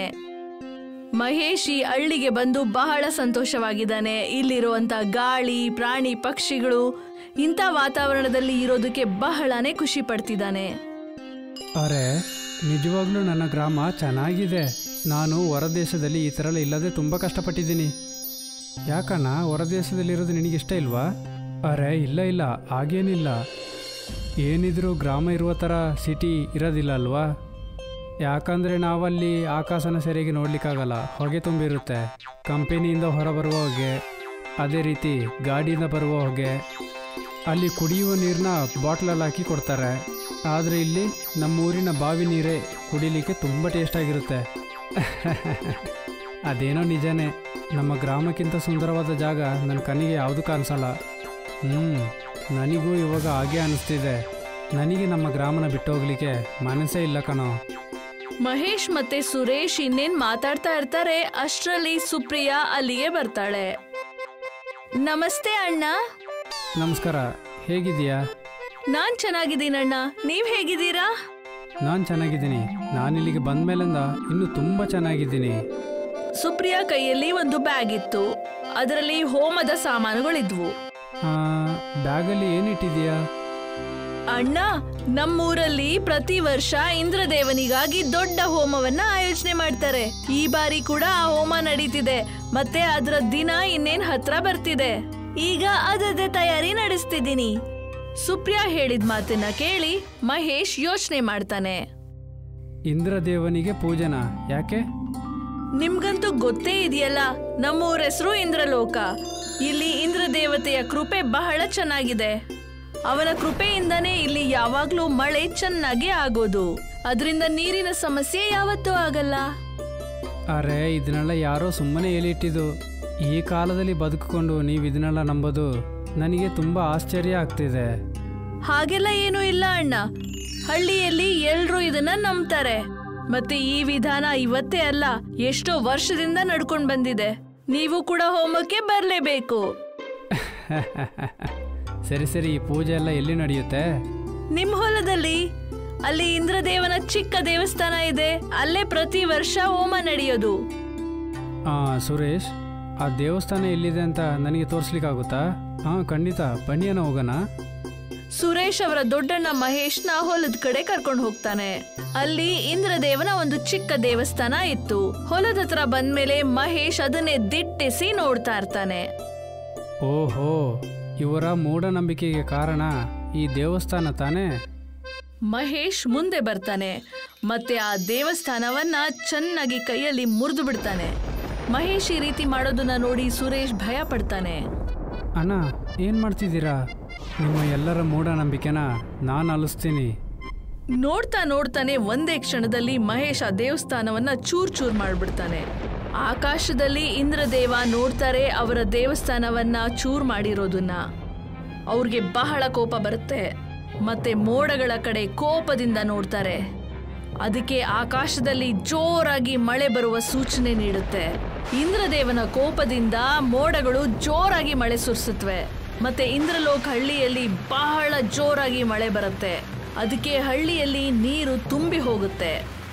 ಮಹೇಶ್ ಈ ಹಳ್ಳಿಗೆ ಬಂದು ಬಹಳ ಸಂತೋಷವಾಗಿದ್ದಾನೆ ಇಲ್ಲಿರುವಂತ ಗಾಳಿ ಪ್ರಾಣಿ ಪಕ್ಷಿಗಳು ಇಂಥ ವಾತಾವರಣದಲ್ಲಿ ಇರೋದಕ್ಕೆ ಬಹಳನೇ ಖುಷಿ ಪಡ್ತಿದ್ದಾನೆ ಅರೆ ನಿಜವಾಗ್ಲೂ ನನ್ನ ಗ್ರಾಮ ಚೆನ್ನಾಗಿದೆ ನಾನು ಹೊರದೇಶದಲ್ಲಿ ಈ ಥರ ಇಲ್ಲದೆ ತುಂಬ ಕಷ್ಟಪಟ್ಟಿದ್ದೀನಿ ಯಾಕಣ್ಣ ಹೊರದೇಶದಲ್ಲಿರೋದು ನಿನಗೆ ಇಷ್ಟ ಇಲ್ವಾ ಅರೆ ಇಲ್ಲ ಇಲ್ಲ ಹಾಗೇನಿಲ್ಲ ಏನಿದ್ರು ಗ್ರಾಮ ಇರುವ ಥರ ಸಿಟಿ ಇರೋದಿಲ್ಲ ಅಲ್ವಾ ಯಾಕಂದರೆ ನಾವಲ್ಲಿ ಆಕಾಶನ ಸರಿಯಾಗಿ ನೋಡ್ಲಿಕ್ಕಾಗಲ್ಲ ಹೊಗೆ ತುಂಬಿರುತ್ತೆ ಕಂಪನಿಯಿಂದ ಹೊರ ಬರುವ ಹೊಗೆ ಅದೇ ರೀತಿ ಗಾಡಿಯಿಂದ ಬರುವ ಹೊಗೆ ಅಲ್ಲಿ ಕುಡಿಯುವ ನೀರನ್ನ ಬಾಟ್ಲಲ್ಲಿ ಹಾಕಿ ಕೊಡ್ತಾರೆ ಆದರೆ ಇಲ್ಲಿ ನಮ್ಮೂರಿನ ಬಾವಿ ನೀರೇ ಕುಡಿಲಿಕ್ಕೆ ತುಂಬ ಟೇಸ್ಟಾಗಿರುತ್ತೆ ಅದೇನೋ ನಿಜನೇ ನಮ್ಮ ಗ್ರಾಮಕ್ಕಿಂತ ಸುಂದರವಾದ ಜಾಗ ನನ್ನ ಕಣ್ಣಿಗೆ ಯಾವುದು ಕಾಣಿಸಲ್ಲ ಹ್ಞೂ ನನಗೂ ಇವಾಗ ಹಾಗೆ ಅನಿಸ್ತಿದೆ ನನಗೆ ನಮ್ಮ ಗ್ರಾಮನ ಬಿಟ್ಟು ಹೋಗ್ಲಿಕ್ಕೆ ಮನಸ್ಸೇ ಇಲ್ಲ ಕಣೋ ಮಹೇಶ್ ಮತ್ತೆ ಸುರೇಶ್ ಇನ್ನೇನ್ ಮಾತಾಡ್ತಾ ಇರ್ತಾರೆ ಅಷ್ಟ್ರಲ್ಲಿ ಸುಪ್ರಿಯಾ ಅಲ್ಲಿಗೆ ಬರ್ತಾಳೆ ನಮಸ್ತೆ ಅಣ್ಣ ನಮಸ್ಕಾರ ಹೇಗಿದೆಯಾ ನಾನ್ ಚೆನ್ನಾಗಿದ್ದೀನಣ್ಣ ನೀವ್ ಹೇಗಿದ್ದೀರಾ ನಾನು ಚೆನ್ನಾಗಿದ್ದೀನಿ ನಾನು ಇಲ್ಲಿಗೆ ಬಂದ ಮೇಲಿಂದ ಇನ್ನೂ ತುಂಬ ಚೆನ್ನಾಗಿದ್ದೀನಿ ಸುಪ್ರಿಯಾ ಕೈಯಲ್ಲಿ ಒಂದು ಬ್ಯಾಗ್ ಇತ್ತು ಅದರಲ್ಲಿ ಹೋಮದ ಸಾಮಾನುಗಳಿದ್ವು ಆ, ಬ್ಯಾಗಲ್ಲಿ ಏನಿಟ್ಟಿದೀಯಾ ಅಣ್ಣ ನಮ್ಮೂರಲ್ಲಿ ಪ್ರತಿ ವರ್ಷ ಇಂದ್ರದೇವನಿಗಾಗಿ ದೊಡ್ಡ ಹೋಮವನ್ನ ಆಯೋಜನೆ ಮಾಡ್ತಾರೆ ಈ ಬಾರಿ ಕೂಡ ಆ ಹೋಮ ನಡೀತಿದೆ ಮತ್ತೆ ಅದರ ದಿನ ಇನ್ನೇನ್ ಹತ್ರ ಬರ್ತಿದೆ ಈಗ ಅದರದ್ದೇ ತಯಾರಿ ನಡೆಸ್ತಿದ್ದೀನಿ ಸುಪ್ರಿಯಾ ಹೇಳಿದ ಮಾತನ್ನ ಕೇಳಿ ಮಹೇಶ್ ಯೋಚನೆ ಮಾಡ್ತಾನೆ ಇಂದ್ರದೇವನಿಗೆ ಪೂಜನ ಯಾಕೆ ನಿಮ್ಗಂತೂ ಗೊತ್ತೇ ಇದೆಯಲ್ಲ ನಮ್ಮೂರ ಹೆಸರು ಇಂದ್ರಲೋಕ ಇಲ್ಲಿ ಇಂದ್ರ ದೇವತೆಯ ಕೃಪೆ ಬಹಳ ಚೆನ್ನಾಗಿದೆ ಅವನ ಕೃಪೆಯಿಂದನೇ ಇಲ್ಲಿ ಯಾವಾಗ್ಲೂ ಮಳೆ ಚೆನ್ನಾಗಿ ಆಗೋದು ಅದರಿಂದ ನೀರಿನ ಸಮಸ್ಯೆ ಯಾವತ್ತೂ ಆಗಲ್ಲ ಅರೆ ಇದನ್ನೆಲ್ಲ ಯಾರೋ ಸುಮ್ಮನೆ ಹೇಳಿಟ್ಟಿದ್ದು ಈ ಕಾಲದಲ್ಲಿ ಬದುಕಿಕೊಂಡು ನೀವು ಇದನ್ನೆಲ್ಲ ನಂಬೋದು ನನಗೆ ತುಂಬ ಆಶ್ಚರ್ಯ ಆಗ್ತಿದೆ ಹಾಗೆಲ್ಲ ಏನೂ ಇಲ್ಲ ಅಣ್ಣ ಹಳ್ಳಿಯಲ್ಲಿ ಎಲ್ರೂ ಇದನ್ನ ನಂಬ್ತಾರೆ ಮತ್ತೆ ಈ ವಿಧಾನ ಇವತ್ತೇ ಅಲ್ಲ ಎಷ್ಟೋ ವರ್ಷದಿಂದ ನಡ್ಕೊಂಡ್ ಬಂದಿದೆ ನೀವು ಕೂಡ ಹೋಮಕ್ಕೆ ಬರ್ಲೇಬೇಕು ಸರಿ ಸರಿ ಈ ಪೂಜೆ ಎಲ್ಲ ಎಲ್ಲಿ ನಡೆಯುತ್ತೆ ನಿಮ್ ಹೊಲದಲ್ಲಿ ಅಲ್ಲಿ ಇಂದ್ರದೇವನ ಚಿಕ್ಕ ದೇವಸ್ಥಾನ ಇದೆ ಅಲ್ಲೇ ಪ್ರತಿ ವರ್ಷ ಹೋಮ ನಡೆಯೋದು ಆ, ಸುರೇಶ್ ಆ ದೇವಸ್ಥಾನ ಎಲ್ಲಿದೆ ಅಂತ ನನಗೆ ತೋರಿಸ್ಲಿಕ್ಕಾಗುತ್ತಾ ಹಾಂ ಖಂಡಿತ ಬನ್ನಿಯನ ಹೋಗೋಣ ಸುರೇಶ್ ಅವರ ದೊಡ್ಡಣ್ಣ ಮಹೇಶ್ನ ಹೊಲದ ಕಡೆ ಕರ್ಕೊಂಡು ಹೋಗ್ತಾನೆ ಅಲ್ಲಿ ಇಂದ್ರದೇವನ ಒಂದು ಚಿಕ್ಕ ದೇವಸ್ಥಾನ ಇತ್ತು ಹೊಲದ ಹತ್ರ ಬಂದ್ಮೇಲೆ ಮಹೇಶ್ ಅದನ್ನೇ ದಿಟ್ಟಿಸಿ ನೋಡ್ತಾ ಇರ್ತಾನೆ ಓಹೋ ಇವರ ಮೂಢನಂಬಿಕೆಗೆ ಕಾರಣ ಈ ದೇವಸ್ಥಾನ ತಾನೇ ಮಹೇಶ್ ಮುಂದೆ ಬರ್ತಾನೆ ಮತ್ತೆ ಆ ದೇವಸ್ಥಾನವನ್ನ ಚೆನ್ನಾಗಿ ಕೈಯಲ್ಲಿ ಮುರಿದು ಬಿಡ್ತಾನೆ ಮಹೇಶ್ ಈ ರೀತಿ ಮಾಡೋದನ್ನ ನೋಡಿ ಸುರೇಶ್ ಭಯ ಪಡ್ತಾನೆ ಅಣ್ಣ ಏನು ಮಾಡ್ತಿದ್ದೀರಾ ನಿಮ್ಮ ಎಲ್ಲರ ಮೂಢನಂಬಿಕೆನ ನಾನು ಅಲಿಸ್ತೀನಿ ನೋಡ್ತಾ ನೋಡ್ತಾನೆ ಒಂದೇ ಕ್ಷಣದಲ್ಲಿ ಮಹೇಶ್ ಆ ದೇವಸ್ಥಾನವನ್ನ ಚೂರ್ ಚೂರ್ ಮಾಡ್ಬಿಡ್ತಾನೆ ಆಕಾಶದಲ್ಲಿ ಇಂದ್ರದೇವ ನೋಡ್ತಾರೆ ಅವರ ದೇವಸ್ಥಾನವನ್ನ ಚೂರ್ ಮಾಡಿರೋದನ್ನ ಅವ್ರಿಗೆ ಬಹಳ ಕೋಪ ಬರುತ್ತೆ ಮತ್ತೆ ಮೋಡಗಳ ಕಡೆ ಕೋಪದಿಂದ ನೋಡ್ತಾರೆ ಅದಕ್ಕೆ ಆಕಾಶದಲ್ಲಿ ಜೋರಾಗಿ ಮಳೆ ಬರುವ ಸೂಚನೆ ನೀಡುತ್ತೆ ಇಂದ್ರದೇವನ ಕೋಪದಿಂದ ಮೋಡಗಳು ಜೋರಾಗಿ ಮಳೆ ಸುರಿಸುತ್ತವೆ ಮತ್ತೆ ಇಂದ್ರಲೋಕ್ ಹಳ್ಳಿಯಲ್ಲಿ ಬಹಳ ಜೋರಾಗಿ ಮಳೆ ಬರುತ್ತೆ ಅದಕ್ಕೆ ಹಳ್ಳಿಯಲ್ಲಿ ನೀರು ತುಂಬಿ ಹೋಗುತ್ತೆ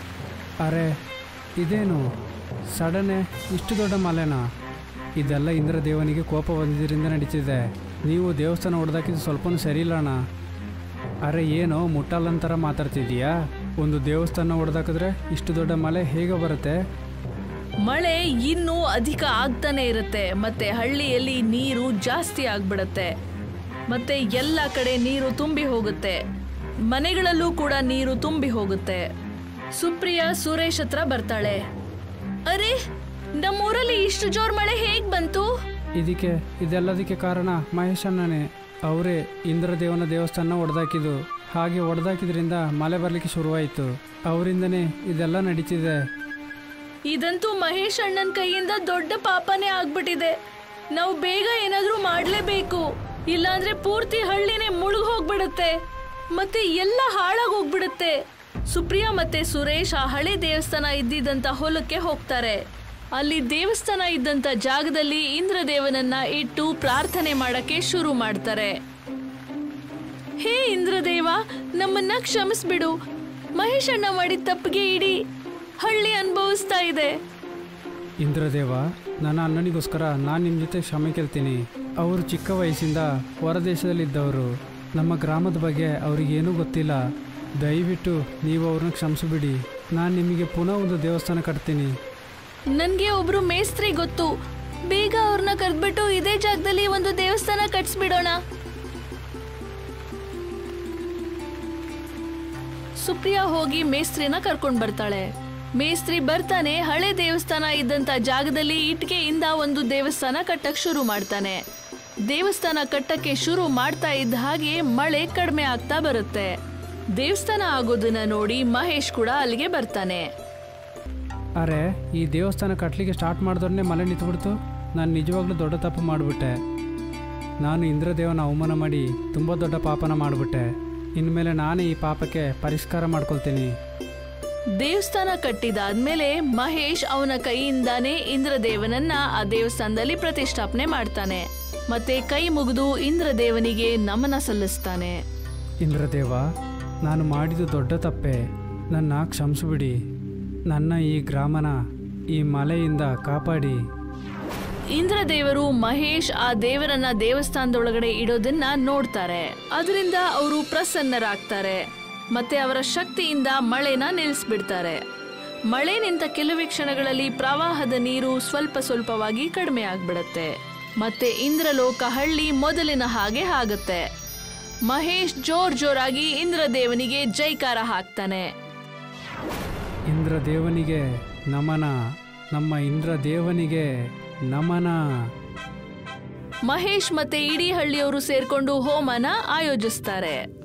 ಅರೆ ಇದೇನು ಸಡನ್ನೇ ಇಷ್ಟು ದೊಡ್ಡ ಮಲೆನಾ ಇದೆಲ್ಲ ಇಂದ್ರದೇವನಿಗೆ ಕೋಪ ಬಂದಿದ್ದರಿಂದ ನಡೀತಿದೆ ನೀವು ದೇವಸ್ಥಾನ ಹೊಡೆದಾಕಿದ್ದು ಸ್ವಲ್ಪನೂ ಸರಿಯಿಲ್ಲ ಅಣ್ಣ ಅರೆ ಏನೋ ಮುಟ್ಟಲ್ಲಂತರ ಮಾತಾಡ್ತಿದೀಯಾ ಒಂದು ದೇವಸ್ಥಾನ ಹೊಡೆದಾಕಿದ್ರೆ ಇಷ್ಟು ದೊಡ್ಡ ಮಲೆ ಹೇಗೆ ಬರುತ್ತೆ ಮಳೆ ಇನ್ನೂ ಅಧಿಕ ಆಗ್ತಾನೆ ಇರುತ್ತೆ ಮತ್ತೆ ಹಳ್ಳಿಯಲ್ಲಿ ನೀರು ಜಾಸ್ತಿ ಆಗ್ಬಿಡತ್ತೆ ಮತ್ತೆ ಎಲ್ಲ ಕಡೆ ನೀರು ತುಂಬಿ ಹೋಗುತ್ತೆ ಮನೆಗಳಲ್ಲೂ ಕೂಡ ನೀರು ತುಂಬಿ ಹೋಗುತ್ತೆ ಸುಪ್ರಿಯಾ ಸುರೇಶ್ ಹತ್ರ ಬರ್ತಾಳೆ ಅರೆ ನಮ್ಮೂರಲ್ಲಿ ಇಷ್ಟು ಜೋರ್ ಮಳೆ ಹೇಗ್ ಬಂತು ಇದಕ್ಕೆ ಇದೆಲ್ಲದಕ್ಕೆ ಕಾರಣ ಮಹೇಶ್ ಅಣ್ಣನೇ ಅವರೇ ಇಂದ್ರದೇವನ ದೇವಸ್ಥಾನ ಒಡೆದಾಕಿದ್ದು ಹಾಗೆ ಒಡೆದಾಕಿದ್ರಿಂದ ಮಳೆ ಬರಲಿಕ್ಕೆ ಶುರುವಾಯಿತು ಅವರಿಂದನೇ ಇದೆಲ್ಲ ನಡೀತಿದೆ ಇದಂತೂ ಮಹೇಶ್ ಅಣ್ಣನ ಕೈಯಿಂದ ದೊಡ್ಡ ಪಾಪನೇ ಆಗ್ಬಿಟ್ಟಿದೆ ನಾವು ಬೇಗ ಏನಾದ್ರೂ ಮಾಡ್ಲೇಬೇಕು ಇಲ್ಲಾಂದ್ರೆ ಪೂರ್ತಿ ಹಳ್ಳಿನೇ ಮುಳುಗ್ ಹೋಗ್ಬಿಡುತ್ತೆ ಮತ್ತೆ ಎಲ್ಲ ಹಾಳಾಗ್ ಹೋಗ್ಬಿಡುತ್ತೆ ಸುಪ್ರಿಯಾ ಮತ್ತೆ ಸುರೇಶ್ ಆ ಹಳೆ ದೇವಸ್ಥಾನ ಇದ್ದಿದ್ದಂತ ಹೊಲಕ್ಕೆ ಹೋಗ್ತಾರೆ ಅಲ್ಲಿ ದೇವಸ್ಥಾನ ಇದ್ದಂತ ಜಾಗದಲ್ಲಿ ಇಂದ್ರದೇವನನ್ನ ಇಟ್ಟು ಪ್ರಾರ್ಥನೆ ಮಾಡಕ್ಕೆ ಶುರು ಮಾಡ್ತಾರೆ ಹೇ ಇಂದ್ರದೇವ ನಮ್ಮನ್ನ ಕ್ಷಮಿಸ್ಬಿಡು ಮಹೇಶ್ ಅಣ್ಣ ಮಾಡಿದ ತಪ್ಪಿಗೆ ಇಡೀ ಹಳ್ಳಿ ಅನುಭವಿಸ್ತಾ ಇದೆ ಇಂದ್ರದೇವ ನನ್ನ ಅಣ್ಣನಿಗೋಸ್ಕರ ನಾನು ನಿಮ್ಮ ಜೊತೆ ಕ್ಷಮೆ ಕೇಳ್ತೀನಿ ಅವರು ಚಿಕ್ಕ ವಯಸ್ಸಿಂದ ಹೊರದೇಶದಲ್ಲಿದ್ದವರು ನಮ್ಮ ಗ್ರಾಮದ ಬಗ್ಗೆ ಅವ್ರಿಗೇನೂ ಗೊತ್ತಿಲ್ಲ ದಯವಿಟ್ಟು ನೀವು ಅವ್ರನ್ನ ಕ್ಷಮಿಸಿಬಿಡಿ ನಾನು ನಿಮಗೆ ಪುನಃ ಒಂದು ದೇವಸ್ಥಾನ ಕಟ್ತೀನಿ ನನ್ಗೆ ಒಬ್ರು ಮೇಸ್ತ್ರಿ ಗೊತ್ತು ಬೇಗ ಅವ್ರನ್ನ ಕರೆದ್ಬಿಟ್ಟು ಇದೇ ಜಾಗದಲ್ಲಿ ಒಂದು ದೇವಸ್ಥಾನ ಕಟ್ಸ್ಬಿಡೋಣ ಸುಪ್ರಿಯಾ ಹೋಗಿ ಮೇಸ್ತ್ರಿನ ಕರ್ಕೊಂಡ್ ಬರ್ತಾಳೆ ಮೇಸ್ತ್ರಿ ಬರ್ತಾನೆ ಹಳೆ ದೇವಸ್ಥಾನ ಇದ್ದಂತ ಜಾಗದಲ್ಲಿ ಇಟ್ಕೆಯಿಂದ ಒಂದು ದೇವಸ್ಥಾನ ಕಟ್ಟಕ್ ಶುರು ಮಾಡ್ತಾನೆ ದೇವಸ್ಥಾನ ಕಟ್ಟಕ್ಕೆ ಶುರು ಮಾಡ್ತಾ ಇದ್ದ ಹಾಗೆ ಮಳೆ ಕಡಿಮೆ ಆಗ್ತಾ ಬರುತ್ತೆ ದೇವಸ್ಥಾನ ಆಗೋದನ್ನ ನೋಡಿ ಮಹೇಶ್ ಕೂಡ ಅಲ್ಲಿಗೆ ಬರ್ತಾನೆ ಅರೆ ಈ ದೇವಸ್ಥಾನ ಕಟ್ಟಲಿಕ್ಕೆ ಸ್ಟಾರ್ಟ್ ಮಾಡಿದವ್ರನ್ನೇ ಮಲೆ ನಿಂತುಬಿಡ್ತು ನಾನು ನಿಜವಾಗ್ಲೂ ದೊಡ್ಡ ತಪ್ಪು ಮಾಡಿಬಿಟ್ಟೆ ನಾನು ಇಂದ್ರದೇವನ ಅವಮಾನ ಮಾಡಿ ತುಂಬ ದೊಡ್ಡ ಪಾಪನ ಮಾಡಿಬಿಟ್ಟೆ ಇನ್ಮೇಲೆ ನಾನೇ ಈ ಪಾಪಕ್ಕೆ ಪರಿಷ್ಕಾರ ಮಾಡ್ಕೊಳ್ತೀನಿ ದೇವಸ್ಥಾನ ಕಟ್ಟಿದಾದ್ಮೇಲೆ ಮಹೇಶ್ ಅವನ ಕೈಯಿಂದಾನೇ ಇಂದ್ರದೇವನನ್ನ ಆ ದೇವಸ್ಥಾನದಲ್ಲಿ ಪ್ರತಿಷ್ಠಾಪನೆ ಮಾಡ್ತಾನೆ ಮತ್ತೆ ಕೈ ಮುಗಿದು ಇಂದ್ರದೇವನಿಗೆ ನಮನ ಸಲ್ಲಿಸ್ತಾನೆ ಇಂದ್ರದೇವ ನಾನು ಮಾಡಿದ್ದು ದೊಡ್ಡ ತಪ್ಪೆ ನನ್ನ ಕ್ಷಮಿಸ್ಬಿಡಿ ನನ್ನ ಈ ಗ್ರಾಮನ ಈ ಮಲೆಯಿಂದ ಕಾಪಾಡಿ ಇಂದ್ರದೇವರು ಮಹೇಶ್ ಆ ದೇವರನ್ನ ದೇವಸ್ಥಾನದೊಳಗಡೆ ಇಡೋದನ್ನ ನೋಡ್ತಾರೆ ಅದರಿಂದ ಅವರು ಪ್ರಸನ್ನರಾಗ್ತಾರೆ ಮತ್ತೆ ಅವರ ಶಕ್ತಿಯಿಂದ ಮಳೆನ ನಿಲ್ಲಿಸ್ಬಿಡ್ತಾರೆ ಮಳೆ ನಿಂತ ಕೆಲವೇ ಕ್ಷಣಗಳಲ್ಲಿ ಪ್ರವಾಹದ ನೀರು ಸ್ವಲ್ಪ ಸ್ವಲ್ಪವಾಗಿ ಕಡಿಮೆ ಆಗ್ಬಿಡತ್ತೆ ಮತ್ತೆ ಇಂದ್ರಲೋಕ ಹಳ್ಳಿ ಮೊದಲಿನ ಹಾಗೆ ಆಗುತ್ತೆ ಮಹೇಶ್ ಜೋರ್ ಜೋರಾಗಿ ಇಂದ್ರದೇವನಿಗೆ ಜೈಕಾರ ಹಾಕ್ತಾನೆ ಇಂದ್ರ ದೇವನಿಗೆ ನಮನ ನಮ್ಮ ಇಂದ್ರ ದೇವನಿಗೆ ನಮನ ಮಹೇಶ್ ಮತ್ತೆ ಇಡೀ ಹಳ್ಳಿಯವರು ಸೇರ್ಕೊಂಡು ಹೋಮನ ಆಯೋಜಿಸ್ತಾರೆ